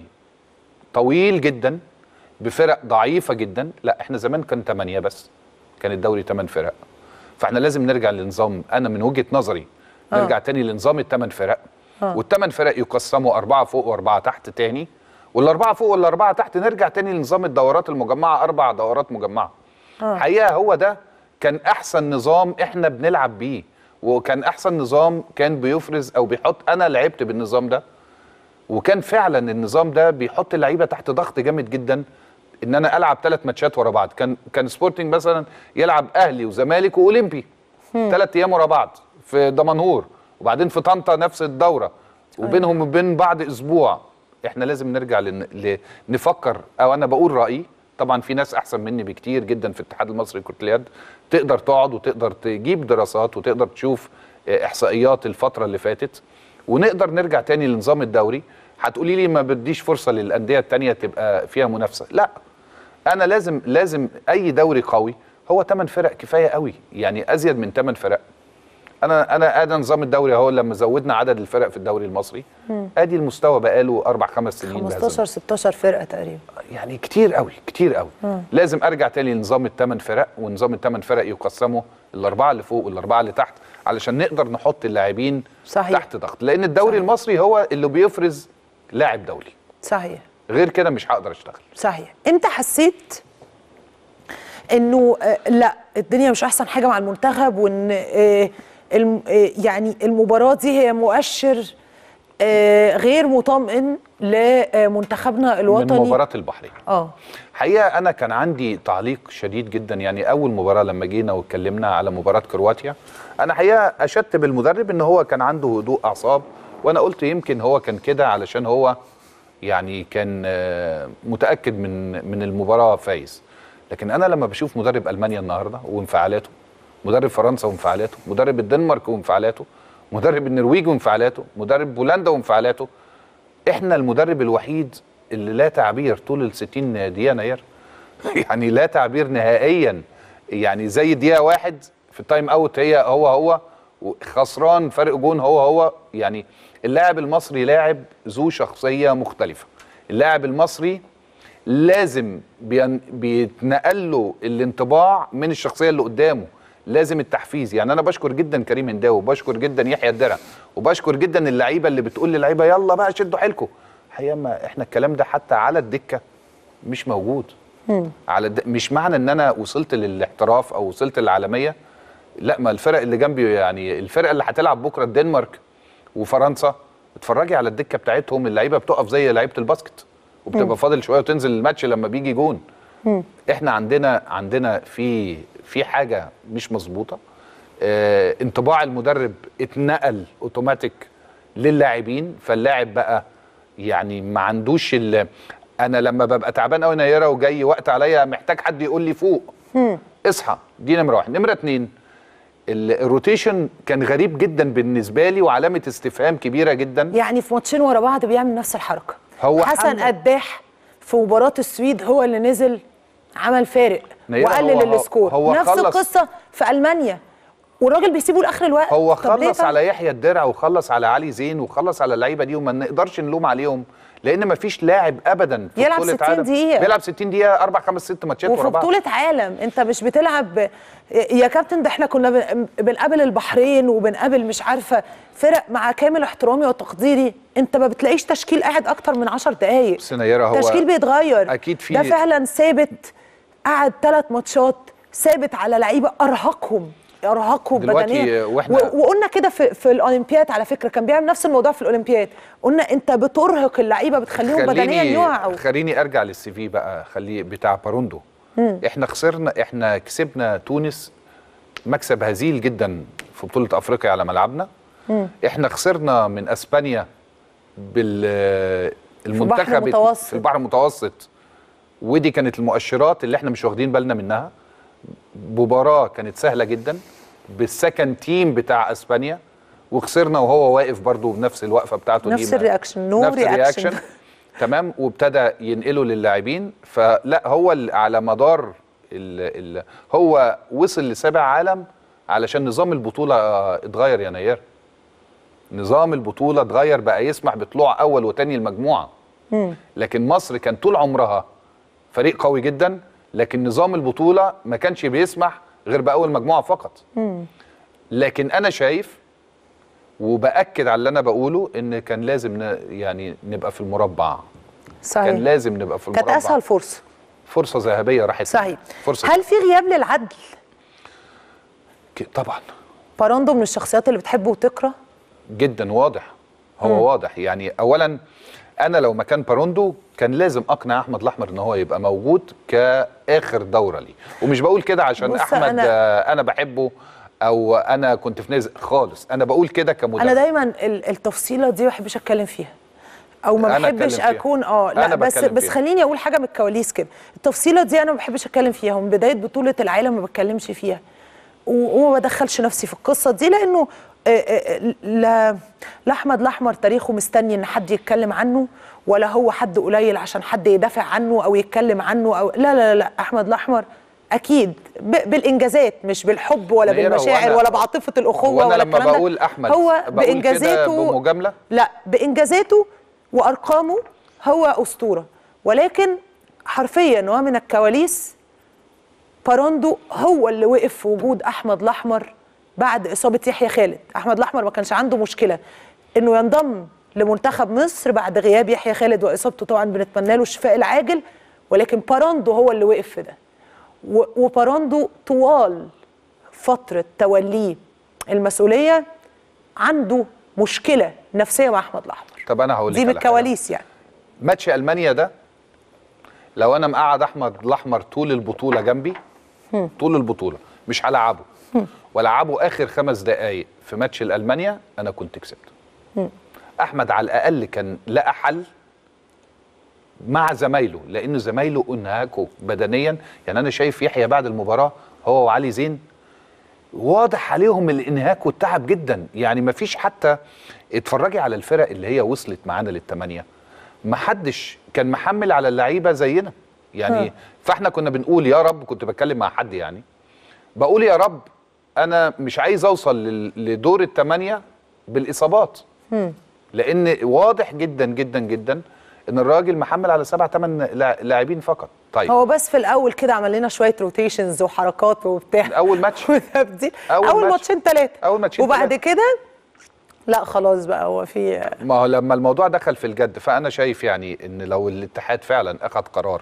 طويل جدا بفرق ضعيفه جدا لا احنا زمان كان 8 بس كان الدوري 8 فرق فاحنا لازم نرجع لنظام انا من وجهه نظري
آه.
نرجع تاني لنظام الثمان فرق
آه.
والثمان فرق يقسموا أربعة فوق وأربعة تحت تاني والأربعة فوق والأربعة تحت نرجع تاني لنظام الدورات المجمعة أربع دورات مجمعة
آه.
حقيقة هو ده كان أحسن نظام إحنا بنلعب بيه وكان أحسن نظام كان بيفرز أو بيحط أنا لعبت بالنظام ده وكان فعلا النظام ده بيحط اللعيبه تحت ضغط جامد جدا ان انا العب ثلاث ماتشات ورا بعض كان كان سبورتنج مثلا يلعب اهلي وزمالك واولمبي
مم.
ثلاث ايام ورا بعض في دمنهور وبعدين في طنطا نفس الدوره وبينهم وبين بعض اسبوع احنا لازم نرجع لن... ل... نفكر او انا بقول رايي طبعا في ناس احسن مني بكتير جدا في الاتحاد المصري لكره اليد تقدر تقعد وتقدر تجيب دراسات وتقدر تشوف آه، احصائيات الفتره اللي فاتت ونقدر نرجع تاني لنظام الدوري هتقولي لي ما بديش فرصه للانديه التانيه تبقى فيها منافسه لا انا لازم لازم اي دوري قوي هو 8 فرق كفايه قوي يعني ازيد من 8 فرق انا انا ادي نظام الدوري اهو لما زودنا عدد الفرق في الدوري المصري
مم.
ادي المستوى بقاله اربع خمس سنين بهذا
15 16 فرقه تقريبا
يعني كتير قوي كتير قوي
مم.
لازم ارجع تاني لنظام الثمان فرق ونظام الثمان فرق يقسموا الاربعه اللي فوق والاربعه اللي تحت علشان نقدر نحط اللاعبين
صحيح.
تحت ضغط لان الدوري صحيح. المصري هو اللي بيفرز لاعب دولي
صحيح
غير كده مش هقدر اشتغل
صحيح انت حسيت انه آه، لا الدنيا مش احسن حاجه مع المنتخب وان آه، الم- آه، يعني المباراه دي هي مؤشر آه، غير مطمئن لمنتخبنا الوطني
من مباراه البحرين
اه
حقيقه انا كان عندي تعليق شديد جدا يعني اول مباراه لما جينا واتكلمنا على مباراه كرواتيا انا حقيقه اشدت بالمدرب ان هو كان عنده هدوء اعصاب وانا قلت يمكن هو كان كده علشان هو يعني كان آه، متاكد من من المباراه فايز لكن انا لما بشوف مدرب المانيا النهارده وانفعالاته مدرب فرنسا وانفعالاته مدرب الدنمارك وانفعالاته مدرب النرويج وانفعالاته مدرب بولندا وانفعالاته احنا المدرب الوحيد اللي لا تعبير طول ال 60 دقيقه نير يعني لا تعبير نهائيا يعني زي دقيقه واحد في التايم اوت هي هو هو خسران فرق جون هو هو يعني اللاعب المصري لاعب ذو شخصيه مختلفه اللاعب المصري لازم بين- بيتنقل له الانطباع من الشخصيه اللي قدامه لازم التحفيز يعني انا بشكر جدا كريم هنداوي وبشكر جدا يحيى الدرع وبشكر جدا اللعيبه اللي بتقول للعيبه يلا بقى شدوا حيلكم الحقيقه ما احنا الكلام ده حتى على الدكه مش موجود على الد... مش معنى ان انا وصلت للاحتراف او وصلت للعالميه لا ما الفرق اللي جنبي يعني الفرقه اللي هتلعب بكره الدنمارك وفرنسا اتفرجي على الدكه بتاعتهم اللعيبه بتقف زي لعيبه الباسكت
مم.
وبتبقى فاضل شويه وتنزل الماتش لما بيجي جون احنا عندنا عندنا في في حاجه مش مظبوطه اه انطباع المدرب اتنقل اوتوماتيك للاعبين فاللاعب بقى يعني ما عندوش ال انا لما ببقى تعبان قوي نيره وجاي وقت عليا محتاج حد يقول لي فوق اصحى دي نمره واحد نمره اتنين ال- الروتيشن كان غريب جدا بالنسبه لي وعلامه استفهام كبيره جدا
يعني في ماتشين ورا بعض بيعمل نفس الحركه
هو
حسن
حمد-
قداح في مباراه السويد هو اللي نزل عمل فارق
نيرة
وقلل
هو- هو-
السكور
هو
نفس
خلص-
القصه في المانيا والراجل بيسيبه لاخر الوقت
هو
طب ليه
خلص
طب؟
على يحيى الدرع وخلص على علي زين وخلص على اللعيبه دي وما نقدرش نلوم عليهم لان ما فيش لاعب ابدا في
يلعب
بطوله
60
عالم
دقيقة.
بيلعب 60 دقيقه اربع خمس ست ماتشات
وفي
ورا بعض
بطولة عالم انت مش بتلعب يا كابتن ده احنا كنا بن- بنقابل البحرين وبنقابل مش عارفة فرق مع كامل احترامي وتقديري انت ما بتلاقيش تشكيل قاعد اكتر من 10 دقايق
بس نيرة هو
تشكيل بيتغير
أكيد في-
ده فعلا ثابت قعد ثلاث ماتشات ثابت على لعيبة ارهقهم ارهقهم
دلوقتي
بدنيا
وإحنا-
و- وقلنا كده في في الاولمبياد على فكره كان بيعمل نفس الموضوع في الاولمبياد قلنا انت بترهق اللعيبه بتخليهم بدنيا يقعوا
خليني ارجع للسي في بقى خليه بتاع باروندو
مم.
احنا خسرنا احنا كسبنا تونس مكسب هزيل جدا في بطوله افريقيا على ملعبنا
مم.
احنا خسرنا من اسبانيا بال المنتخب
المتوسط.
في البحر المتوسط ودي كانت المؤشرات اللي احنا مش واخدين بالنا منها مباراه كانت سهله جدا بالسكند تيم بتاع اسبانيا وخسرنا وهو واقف برضو بنفس الوقفه بتاعته دي
نفس
ما-
الرياكشن نو
نفس
رياكشن
الرياكشن تمام وابتدى ينقله للاعبين فلا هو ال- على مدار ال ال هو وصل لسابع عالم علشان نظام البطوله آه، اتغير يا نير نظام البطوله اتغير بقى يسمح بطلوع اول وتاني المجموعه لكن مصر كان طول عمرها فريق قوي جدا لكن نظام البطوله ما كانش بيسمح غير باول مجموعه فقط لكن انا شايف وباكد على اللي انا بقوله ان كان لازم ن... يعني نبقى في المربع
صحيح
كان لازم نبقى في
كانت
المربع
اسهل فرصه
فرصه ذهبيه راحت
صحيح
فرصه
هل في غياب للعدل
ك- طبعا
باراندو من الشخصيات اللي بتحب وتكره
جدا واضح هو
مم.
واضح يعني اولا انا لو مكان باروندو كان لازم اقنع احمد الاحمر ان هو يبقى موجود كاخر دوره ليه ومش بقول كده عشان
بص
احمد
أنا-
انا, أنا بحبه او انا كنت في نازل خالص انا بقول كده كمدرب
انا دايما ال- التفصيله دي ما بحبش اتكلم فيها او ما
أنا
بحبش
أتكلم فيها.
اكون اه لا
أنا
بس
بتكلم
بس
فيها.
خليني اقول حاجه من الكواليس كده التفصيله دي انا ما بحبش اتكلم فيها ومن بدايه بطوله العالم ما بتكلمش فيها و- وما بدخلش نفسي في القصه دي لانه آه، آه، لا لا احمد الاحمر تاريخه مستني ان حد يتكلم عنه ولا هو حد قليل عشان حد يدافع عنه او يتكلم عنه او لا لا لا, لا احمد الاحمر اكيد ب- بالانجازات مش بالحب ولا
نيرة،
بالمشاعر
وأنا-
ولا بعاطفه الاخوه
وانا
ولا
لما
الكلام ده.
بقول احمد
هو
بقول كده
بانجازاته
بمجامله
لا بانجازاته وارقامه هو اسطوره ولكن حرفيا ومن الكواليس باروندو هو اللي وقف في وجود احمد الاحمر بعد اصابه يحيى خالد احمد الاحمر ما كانش عنده مشكله انه ينضم لمنتخب مصر بعد غياب يحيى خالد واصابته طبعا بنتمنى له الشفاء العاجل ولكن باروندو هو اللي وقف في ده و- وباروندو طوال فتره توليه المسؤوليه عنده مشكله نفسيه مع احمد الاحمر
طب انا هقول لك
دي من
على حاجة.
الكواليس يعني
ماتش المانيا ده لو انا مقعد احمد الاحمر طول البطوله جنبي
هم.
طول البطوله مش هلعبه والعبه اخر خمس دقائق في ماتش الالمانيا انا كنت كسبت
هم.
احمد على الاقل كان لقى حل مع زمايله لان زمايله انهكوا بدنيا يعني انا شايف يحيى بعد المباراه هو وعلي زين واضح عليهم الانهاك والتعب جدا يعني ما فيش حتى اتفرجي على الفرق اللي هي وصلت معانا للثمانيه ما حدش كان محمل على اللعيبه زينا يعني
ها.
فاحنا كنا بنقول يا رب كنت بتكلم مع حد يعني بقول يا رب انا مش عايز اوصل لل- لدور الثمانيه بالاصابات
هم.
لان واضح جدا جدا جدا ان الراجل محمل على سبع ثمان لاعبين فقط طيب
هو بس في الاول كده عمل لنا شويه روتيشنز وحركات وبتاع
اول ماتش
وتبديل
أول
اول,
ماتش.
ماتشين ثلاثه
اول ماتشين
وبعد
تلاتة.
كده لا خلاص بقى هو في
ما هو لما الموضوع دخل في الجد فانا شايف يعني ان لو الاتحاد فعلا اخذ قرار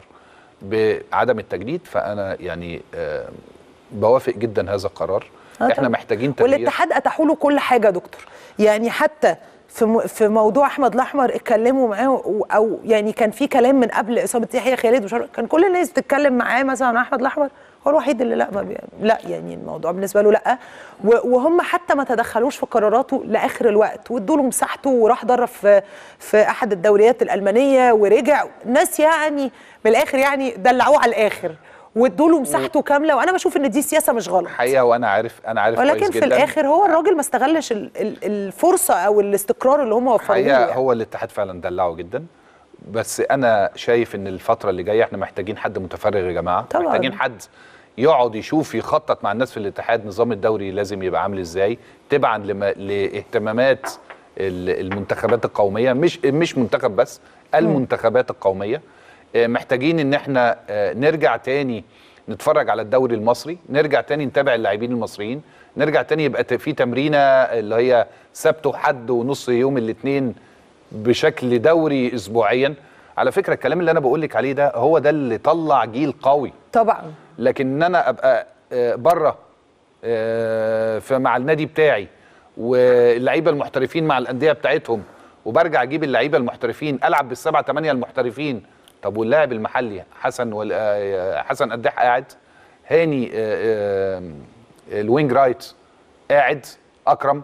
بعدم التجديد فانا يعني آه، بوافق جدا هذا القرار
آه
احنا
طبعاً.
محتاجين تغيير
والاتحاد اتاحوا له كل حاجه يا دكتور يعني حتى في م- في موضوع احمد الاحمر اتكلموا معاه و- او يعني كان في كلام من قبل اصابه يحيى خالد وشر... كان كل الناس بتتكلم معاه مثلا عن احمد الاحمر هو الوحيد اللي لا ما بي... لا يعني الموضوع بالنسبه له لا و- وهم حتى ما تدخلوش في قراراته لاخر الوقت وادوا له مساحته وراح درب في في احد الدوريات الالمانيه ورجع ناس يعني من الاخر يعني دلعوه على الاخر وادوا له مساحته كامله وانا بشوف ان دي سياسه مش غلط
حقيقه وانا عارف انا عارف
ولكن
كويس
في
جدا
الاخر هو الراجل ما استغلش ال- ال- الفرصه او الاستقرار اللي هم وفروه له
حقيقه
يعني.
هو الاتحاد فعلا دلعه جدا بس انا شايف ان الفتره اللي جايه احنا محتاجين حد متفرغ يا جماعه
طبعاً.
محتاجين حد يقعد يشوف يخطط مع الناس في الاتحاد نظام الدوري لازم يبقى عامل ازاي تبعا لما لاهتمامات ال- المنتخبات القوميه مش مش منتخب بس المنتخبات القوميه آه، محتاجين ان احنا آه، نرجع تاني نتفرج على الدوري المصري نرجع تاني نتابع اللاعبين المصريين نرجع تاني يبقى ت- في تمرينه اللي هي سبت وحد ونص يوم الاثنين بشكل دوري اسبوعيا على فكره الكلام اللي انا بقول لك عليه ده هو ده اللي طلع جيل قوي
طبعا
لكن ان انا ابقى بره مع النادي بتاعي واللعيبه المحترفين مع الانديه بتاعتهم وبرجع اجيب اللعيبه المحترفين العب بالسبعه ثمانيه المحترفين طب واللاعب المحلي حسن وال- آه، حسن قداح قاعد هاني آه، آه، الوينج رايت قاعد اكرم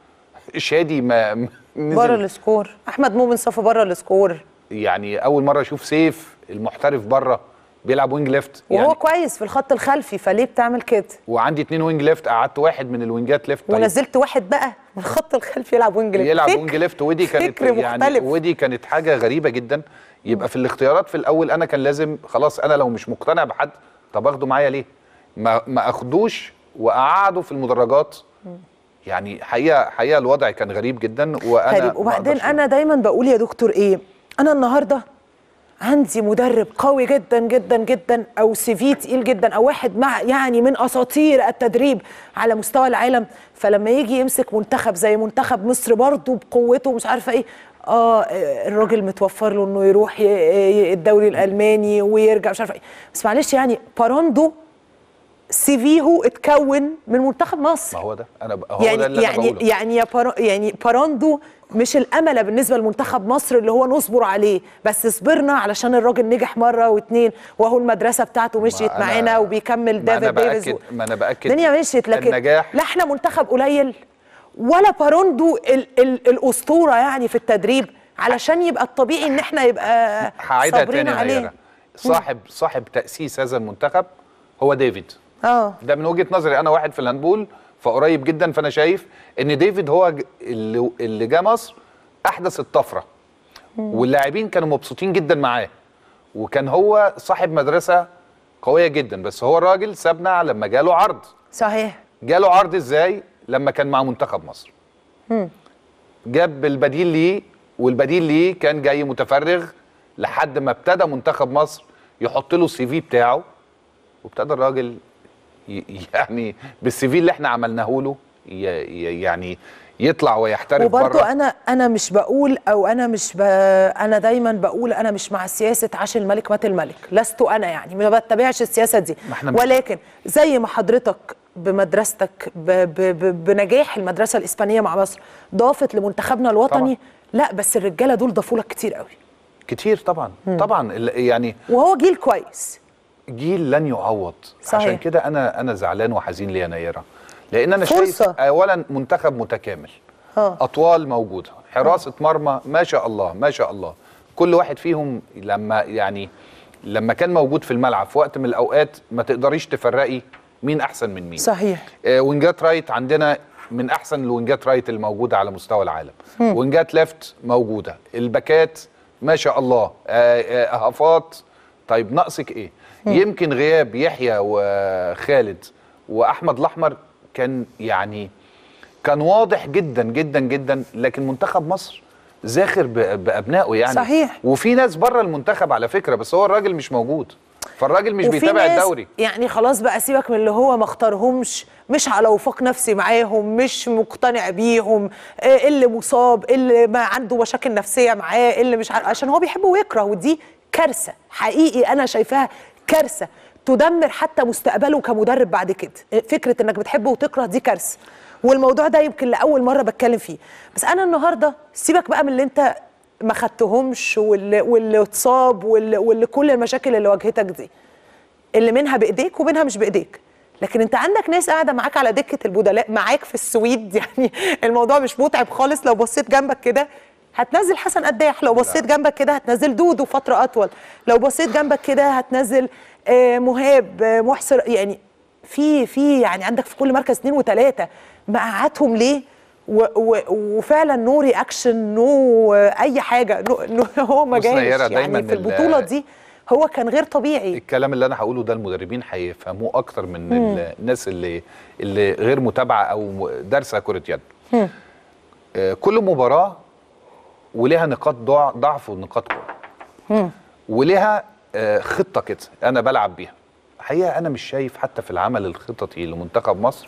شادي ما ما نزل.
بره السكور احمد مؤمن صفى بره السكور
يعني اول مره اشوف سيف المحترف بره بيلعب وينج ليفت
وهو
يعني
كويس في الخط الخلفي فليه بتعمل كده
وعندي اتنين وينج ليفت قعدت واحد من الوينجات ليفت طيب
ونزلت واحد بقى من الخط الخلفي يلعب وينج ليفت
يلعب
فكر-
وينج ليفت ودي كانت
فكر
يعني
مختلف.
ودي كانت حاجه غريبه جدا يبقى في الاختيارات في الاول انا كان لازم خلاص انا لو مش مقتنع بحد طب اخده معايا ليه ما ما اخدوش واقعده في المدرجات يعني حقيقه حقيقه الوضع كان غريب جدا وانا
غريب
ما
وبعدين
أقدرش-
انا دايما بقول يا دكتور ايه انا النهارده عندي مدرب قوي جدا جدا جدا او سي في تقيل جدا او واحد مع يعني من اساطير التدريب على مستوى العالم فلما يجي يمسك منتخب زي منتخب مصر برضه بقوته ومش عارفه ايه اه الراجل متوفر له انه يروح ي- ي- الدوري الالماني ويرجع مش عارفه ايه بس معلش يعني باراندو سي فيه اتكون من منتخب مصر
ما هو ده انا ب- هو ده
يعني
اللي
يعني
انا بقوله
يعني يا بارا يعني باراندو مش الامل بالنسبه لمنتخب مصر اللي هو نصبر عليه بس صبرنا علشان الراجل نجح مره واتنين وهو المدرسه بتاعته مشيت
أنا-
معانا وبيكمل
ما انا
ديفيد ديفيز
باكد ما انا باكد
الدنيا مشيت لكن
النجاح
لا احنا منتخب قليل ولا باروندو ال ال الاسطوره يعني في التدريب علشان يبقى الطبيعي ان احنا يبقى
هعيدها
صابرين
تاني يا
عليه
نيرة. صاحب صاحب تاسيس هذا المنتخب هو ديفيد
اه
ده من وجهه نظري انا واحد في الهاندبول فقريب جدا فانا شايف ان ديفيد هو ج- اللي اللي جه مصر احدث الطفره واللاعبين كانوا مبسوطين جدا معاه وكان هو صاحب مدرسه قويه جدا بس هو الراجل سابنا لما جاله عرض
صحيح
جاله عرض ازاي لما كان مع منتخب مصر
مم.
جاب البديل ليه والبديل ليه كان جاي متفرغ لحد ما ابتدى منتخب مصر يحط له السي في بتاعه وابتدى الراجل ي- يعني بالسي في اللي احنا عملناه له ي- ي- يعني يطلع ويحترف
وبرضو
بره
انا انا مش بقول او انا مش ب... انا دايما بقول انا مش مع سياسه عاش الملك مات الملك لست انا يعني ما بتبعش السياسه دي
احنا مش-
ولكن زي ما حضرتك بمدرستك ب... ب... ب... بنجاح المدرسه الاسبانيه مع مصر ضافت لمنتخبنا الوطني لا بس الرجاله دول ضافوا لك كتير قوي
كتير طبعا طبعا ال- يعني
وهو جيل كويس
جيل لن يعوض
صحيح.
عشان كده انا انا زعلان وحزين لينايرة لان انا
فرصة.
شايف اولا منتخب متكامل
اه
اطوال موجوده حراسه مرمى ما شاء الله ما شاء الله كل واحد فيهم لما يعني لما كان موجود في الملعب في وقت من الاوقات ما تقدريش تفرقي مين احسن من مين
صحيح
آه، وينجات رايت عندنا من احسن الوينجات رايت الموجوده على مستوى العالم
مم.
وينجات ليفت موجوده الباكات ما شاء الله آه، آه، هافات طيب ناقصك ايه
مم.
يمكن غياب يحيى وخالد واحمد الاحمر كان يعني كان واضح جدا جدا جدا لكن منتخب مصر زاخر ب- بابنائه يعني
صحيح.
وفي ناس بره المنتخب على فكره بس هو الراجل مش موجود فالراجل مش
وفي
بيتابع
ناس
الدوري
يعني خلاص بقى سيبك من اللي هو ما اختارهمش مش على وفاق نفسي معاهم مش مقتنع بيهم آه، اللي مصاب اللي ما عنده مشاكل نفسيه معاه اللي مش ع- عشان هو بيحب ويكره ودي كارثه حقيقي انا شايفاها كارثه تدمر حتى مستقبله كمدرب بعد كده آه، فكره انك بتحبه وتكره دي كارثه والموضوع ده يمكن لاول مره بتكلم فيه بس انا النهارده سيبك بقى من اللي انت ما خدتهمش واللي واللي اتصاب واللي, واللي كل المشاكل اللي واجهتك دي اللي منها بايديك ومنها مش بايديك لكن انت عندك ناس قاعده معاك على دكه البدلاء معاك في السويد يعني الموضوع مش متعب خالص لو بصيت جنبك كده هتنزل حسن قداح لو بصيت جنبك كده هتنزل دودو فتره اطول لو بصيت جنبك كده هتنزل آه، مهاب آه، محسن يعني في في يعني عندك في كل مركز اثنين وثلاثه مقعدهم ليه و و وفعلا نو رياكشن نو اي حاجه نو, نو هو ما
بص يا يارا،
جاش
دايماً
يعني في
ال-
البطوله دي هو كان غير طبيعي
الكلام اللي انا هقوله ده المدربين هيفهموه اكتر من
مم.
ال- الناس اللي اللي غير متابعه او م- دارسه كره يد
هم.
آه، كل مباراه ولها نقاط ضع- ضعف ونقاط قوه
هم.
ولها آه، خطه كده انا بلعب بيها الحقيقه انا مش شايف حتى في العمل الخططي لمنتخب مصر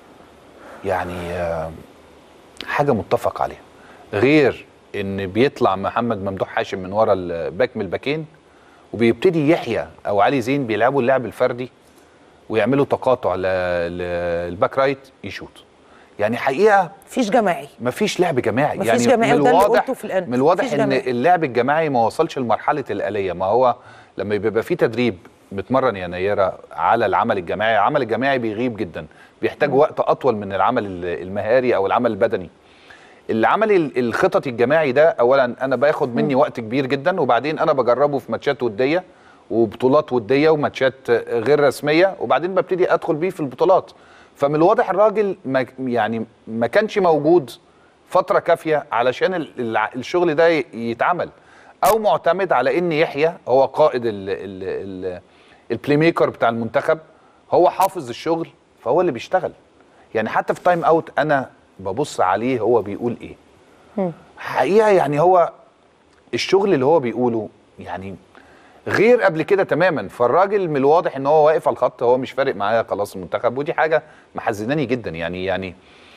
يعني آه، حاجه متفق عليها غير ان بيطلع محمد ممدوح هاشم من ورا الباك من الباكين وبيبتدي يحيى او علي زين بيلعبوا اللعب الفردي ويعملوا تقاطع ل- ل- الباك رايت يشوط يعني حقيقه
مفيش جماعي
مفيش لعب جماعي
مفيش
يعني
جماعي
من
وده اللي
الواضح
قلته في الآن.
من الواضح
مفيش
ان
جماعي.
اللعب الجماعي ما وصلش لمرحله الاليه ما هو لما بيبقى في تدريب بتمرن يا نيره على العمل الجماعي العمل الجماعي بيغيب جدا بيحتاج وقت اطول من العمل ال- المهاري او العمل البدني العمل ال- الخططي الجماعي ده اولا انا باخد مني وقت كبير جدا وبعدين انا بجربه في ماتشات وديه وبطولات وديه وماتشات غير رسميه وبعدين ببتدي ادخل بيه في البطولات فمن الواضح الراجل ما يعني ما كانش موجود فتره كافيه علشان ال- الع- الشغل ده ي- يتعمل او معتمد على ان يحيى هو قائد ال ال ال البلاي ميكر بتاع المنتخب هو حافظ الشغل فهو اللي بيشتغل يعني حتى في تايم اوت انا ببص عليه هو بيقول ايه حقيقه يعني هو الشغل اللي هو بيقوله يعني غير قبل كده تماما فالراجل من الواضح ان هو واقف على الخط هو مش فارق معاه خلاص المنتخب ودي حاجه محزناني جدا يعني يعني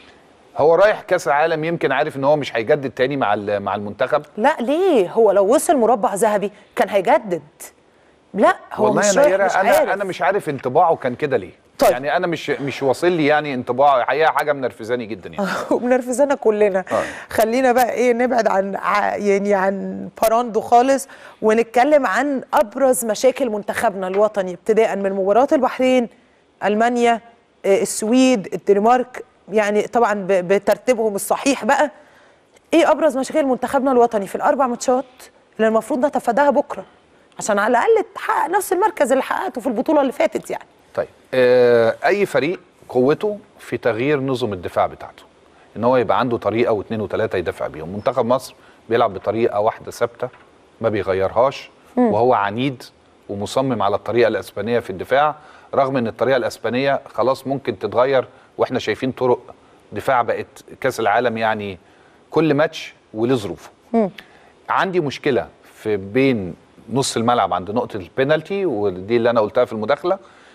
هو رايح كاس العالم يمكن عارف ان هو مش هيجدد تاني مع ال- مع المنتخب
لا ليه هو لو وصل مربع ذهبي كان هيجدد لا هو
والله
مش
يا
رايح
نيرة
مش
انا
عارف
انا مش عارف انطباعه كان كده ليه طيب. يعني انا مش مش واصل لي يعني انطباعه حقيقه حاجه منرفزاني جدا يعني
ومنرفزانا كلنا
آه.
خلينا بقى ايه نبعد عن ع- يعني عن باراندو خالص ونتكلم عن ابرز مشاكل منتخبنا الوطني ابتداء من مباراه البحرين المانيا آه، السويد الدنمارك يعني طبعا ب- بترتيبهم الصحيح بقى ايه ابرز مشاكل منتخبنا الوطني في الاربع ماتشات اللي المفروض نتفاداها بكره عشان على الاقل تحقق نفس المركز اللي حققته في البطوله اللي فاتت يعني
طيب آه اي فريق قوته في تغيير نظم الدفاع بتاعته ان هو يبقى عنده طريقه واثنين وثلاثه يدافع بيهم منتخب مصر بيلعب بطريقه واحده ثابته ما بيغيرهاش
مم.
وهو عنيد ومصمم على الطريقه الاسبانيه في الدفاع رغم ان الطريقه الاسبانيه خلاص ممكن تتغير واحنا شايفين طرق دفاع بقت كاس العالم يعني كل ماتش وله ظروفه عندي مشكله في بين نص الملعب عند نقطه البينالتي ودي اللي انا قلتها في المداخله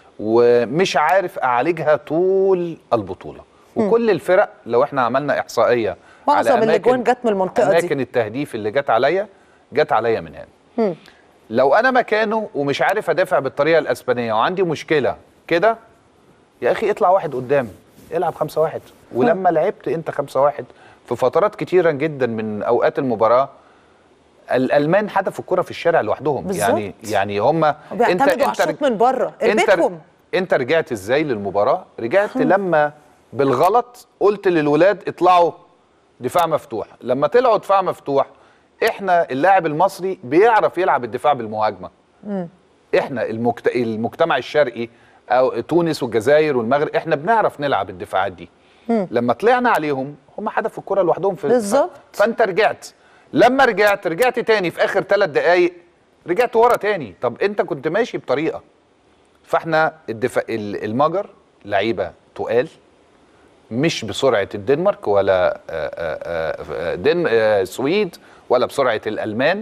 ومش عارف اعالجها طول البطوله
مم.
وكل الفرق لو احنا عملنا احصائيه
معظم
على
الاجوان جت من المنطقه دي
اماكن التهديف اللي جت عليا جت عليا من هنا
مم.
لو انا مكانه ومش عارف ادافع بالطريقه الاسبانيه وعندي مشكله كده يا اخي اطلع واحد قدام العب خمسة واحد ولما لعبت انت خمسة واحد في فترات كتيره جدا من اوقات المباراه الالمان حدفوا الكره في الشارع لوحدهم
بالظبط.
يعني يعني هم
بيعتمدوا على الشوط من بره
انت
بيتهم
انت رجعت ازاي للمباراه رجعت لما بالغلط قلت للولاد اطلعوا دفاع مفتوح لما طلعوا دفاع مفتوح احنا اللاعب المصري بيعرف يلعب الدفاع بالمهاجمه احنا المجت... المجتمع الشرقي او تونس والجزائر والمغرب احنا بنعرف نلعب الدفاعات دي لما طلعنا عليهم هم حدفوا الكره لوحدهم في
بالظبط.
ف... فانت رجعت لما رجعت رجعت تاني في اخر ثلاث دقائق رجعت ورا تاني طب انت كنت ماشي بطريقه فاحنا الدفاع ال- المجر لعيبه تقال مش بسرعه الدنمارك ولا آه، آه، آه، دن آه، السويد ولا بسرعه الالمان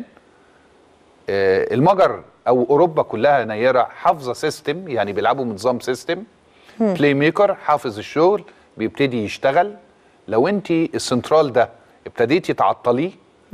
آه، المجر او اوروبا كلها نيره حافظه سيستم يعني بيلعبوا بنظام سيستم بلاي ميكر حافظ الشغل بيبتدي يشتغل لو انت السنترال ده ابتديتي تعطليه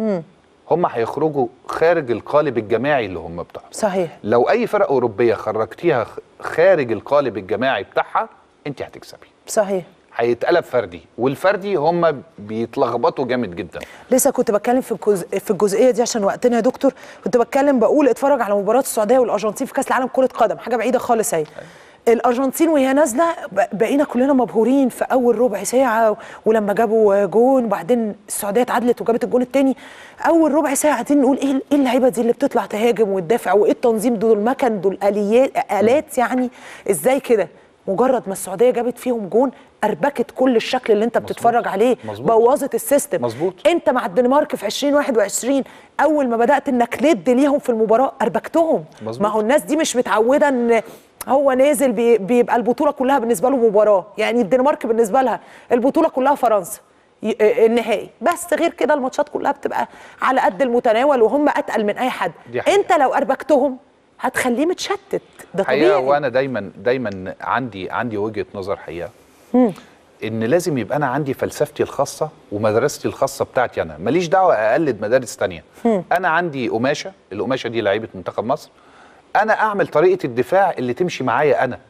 هم هيخرجوا خارج القالب الجماعي اللي هم بتاعهم
صحيح
لو اي فرقه اوروبيه خرجتيها خ- خارج القالب الجماعي بتاعها انت هتكسبي
صحيح
هيتقلب فردي والفردي هم بيتلخبطوا جامد جدا
لسه كنت بتكلم في الجزء في الجزئيه دي عشان وقتنا يا دكتور كنت بتكلم بقول اتفرج على مباراه السعوديه والارجنتين في كاس العالم كره قدم حاجه بعيده خالص اهي الارجنتين وهي نازله ب- بقينا كلنا مبهورين في اول ربع ساعه ولما جابوا جون وبعدين السعوديه اتعادلت وجابت الجون الثاني اول ربع ساعه قاعدين نقول ايه ايه اللعيبه دي اللي بتطلع تهاجم وتدافع وايه التنظيم دول مكن دول اليات الات يعني ازاي كده مجرد ما السعوديه جابت فيهم جون اربكت كل الشكل اللي انت بتتفرج عليه
مظبوط.
بوظت السيستم
مظبوط.
انت مع الدنمارك في 2021 اول ما بدات انك ند ليهم في المباراه اربكتهم
مظبوط.
ما هو الناس دي مش متعوده ان هو نازل بي بيبقى البطوله كلها بالنسبه له مباراه يعني الدنمارك بالنسبه لها البطوله كلها فرنسا ي- آه، النهائي بس غير كده الماتشات كلها بتبقى على قد المتناول وهم اتقل من اي حد
دي حقيقة.
انت لو اربكتهم هتخليه متشتت ده
حقيقه
طبيعي
وانا دايما دايما عندي عندي وجهه نظر حقيقه
مم.
ان لازم يبقى انا عندي فلسفتي الخاصه ومدرستي الخاصه بتاعتي انا ماليش دعوه اقلد مدارس تانية
مم.
انا عندي قماشه القماشه دي لعيبه منتخب مصر انا اعمل طريقه الدفاع اللي تمشي معايا انا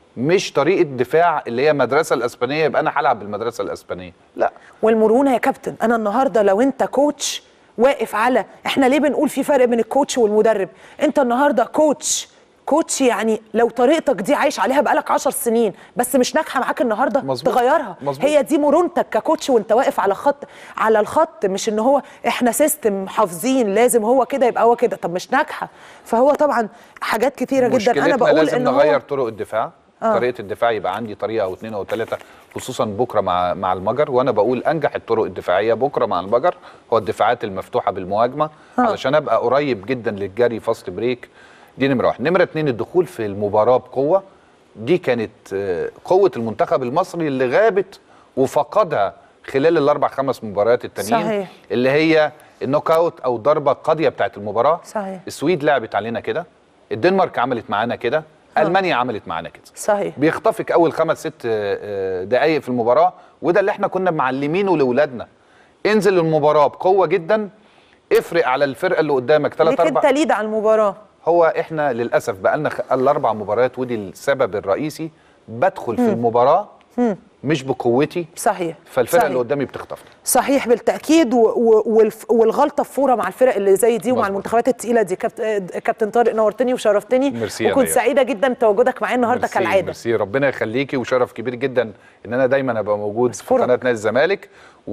مش طريقه دفاع اللي هي المدرسه الاسبانيه يبقى انا هلعب بالمدرسه الاسبانيه لا
والمرونه يا كابتن انا النهارده لو انت كوتش واقف على احنا ليه بنقول في فرق بين الكوتش والمدرب انت النهارده كوتش كوتش يعني لو طريقتك دي عايش عليها بقالك عشر سنين بس مش ناجحه معاك النهارده
مظبوط.
تغيرها
مظبوط.
هي دي مرونتك ككوتش وانت واقف على خط على الخط مش ان هو احنا سيستم حافظين لازم هو كده يبقى هو كده طب مش ناجحه فهو طبعا حاجات كتيره جدا انا
مشكلتنا
بقول
لازم
ان
نغير
هو
طرق الدفاع
آه.
طريقه الدفاع يبقى عندي طريقه او اثنين او ثلاثه خصوصا بكره مع مع المجر وانا بقول انجح الطرق الدفاعيه بكره مع المجر هو الدفاعات المفتوحه بالمهاجمه
آه.
علشان ابقى قريب جدا للجري فاست بريك دي نمره واحد نمره اثنين الدخول في المباراه بقوه دي كانت آه، قوه المنتخب المصري اللي غابت وفقدها خلال الاربع خمس مباريات التانيين
صحيح.
اللي هي النوك اوت او الضربه القاضيه بتاعت المباراه
صحيح
السويد لعبت علينا كده الدنمارك عملت معانا كده المانيا عملت معانا كده
صحيح
بيخطفك اول خمس ست آه، دقائق في المباراه وده اللي احنا كنا معلمينه لاولادنا انزل المباراه بقوه جدا افرق على الفرقه اللي قدامك ثلاث
ليك
اربع
انت ليد على المباراه
هو احنا للاسف بقى لنا الاربع مباريات ودي السبب الرئيسي بدخل في
مم.
المباراه
مم.
مش بقوتي
صحيح
فالفرقه
صحيح.
اللي قدامي بتخطفني
صحيح بالتاكيد و و والف والغلطه في فوره مع الفرق اللي زي دي ومع المنتخبات الثقيله دي كابت- آه، كابتن طارق نورتني وشرفتني
ميرسي يا
وكنت
ليا.
سعيده جدا بتواجدك معايا النهارده
ميرسي-
كالعاده
ميرسي ربنا يخليكي وشرف كبير جدا ان انا دايما ابقى موجود في قناه نادي الزمالك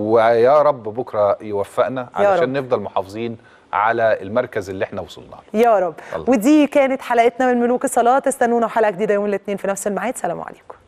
ويا رب بكره يوفقنا
يا
علشان
رب.
نفضل محافظين على المركز اللي احنا وصلنا له
يا رب
الله.
ودي كانت حلقتنا من ملوك الصلاه استنونا حلقه جديده يوم الاثنين في نفس الميعاد سلام عليكم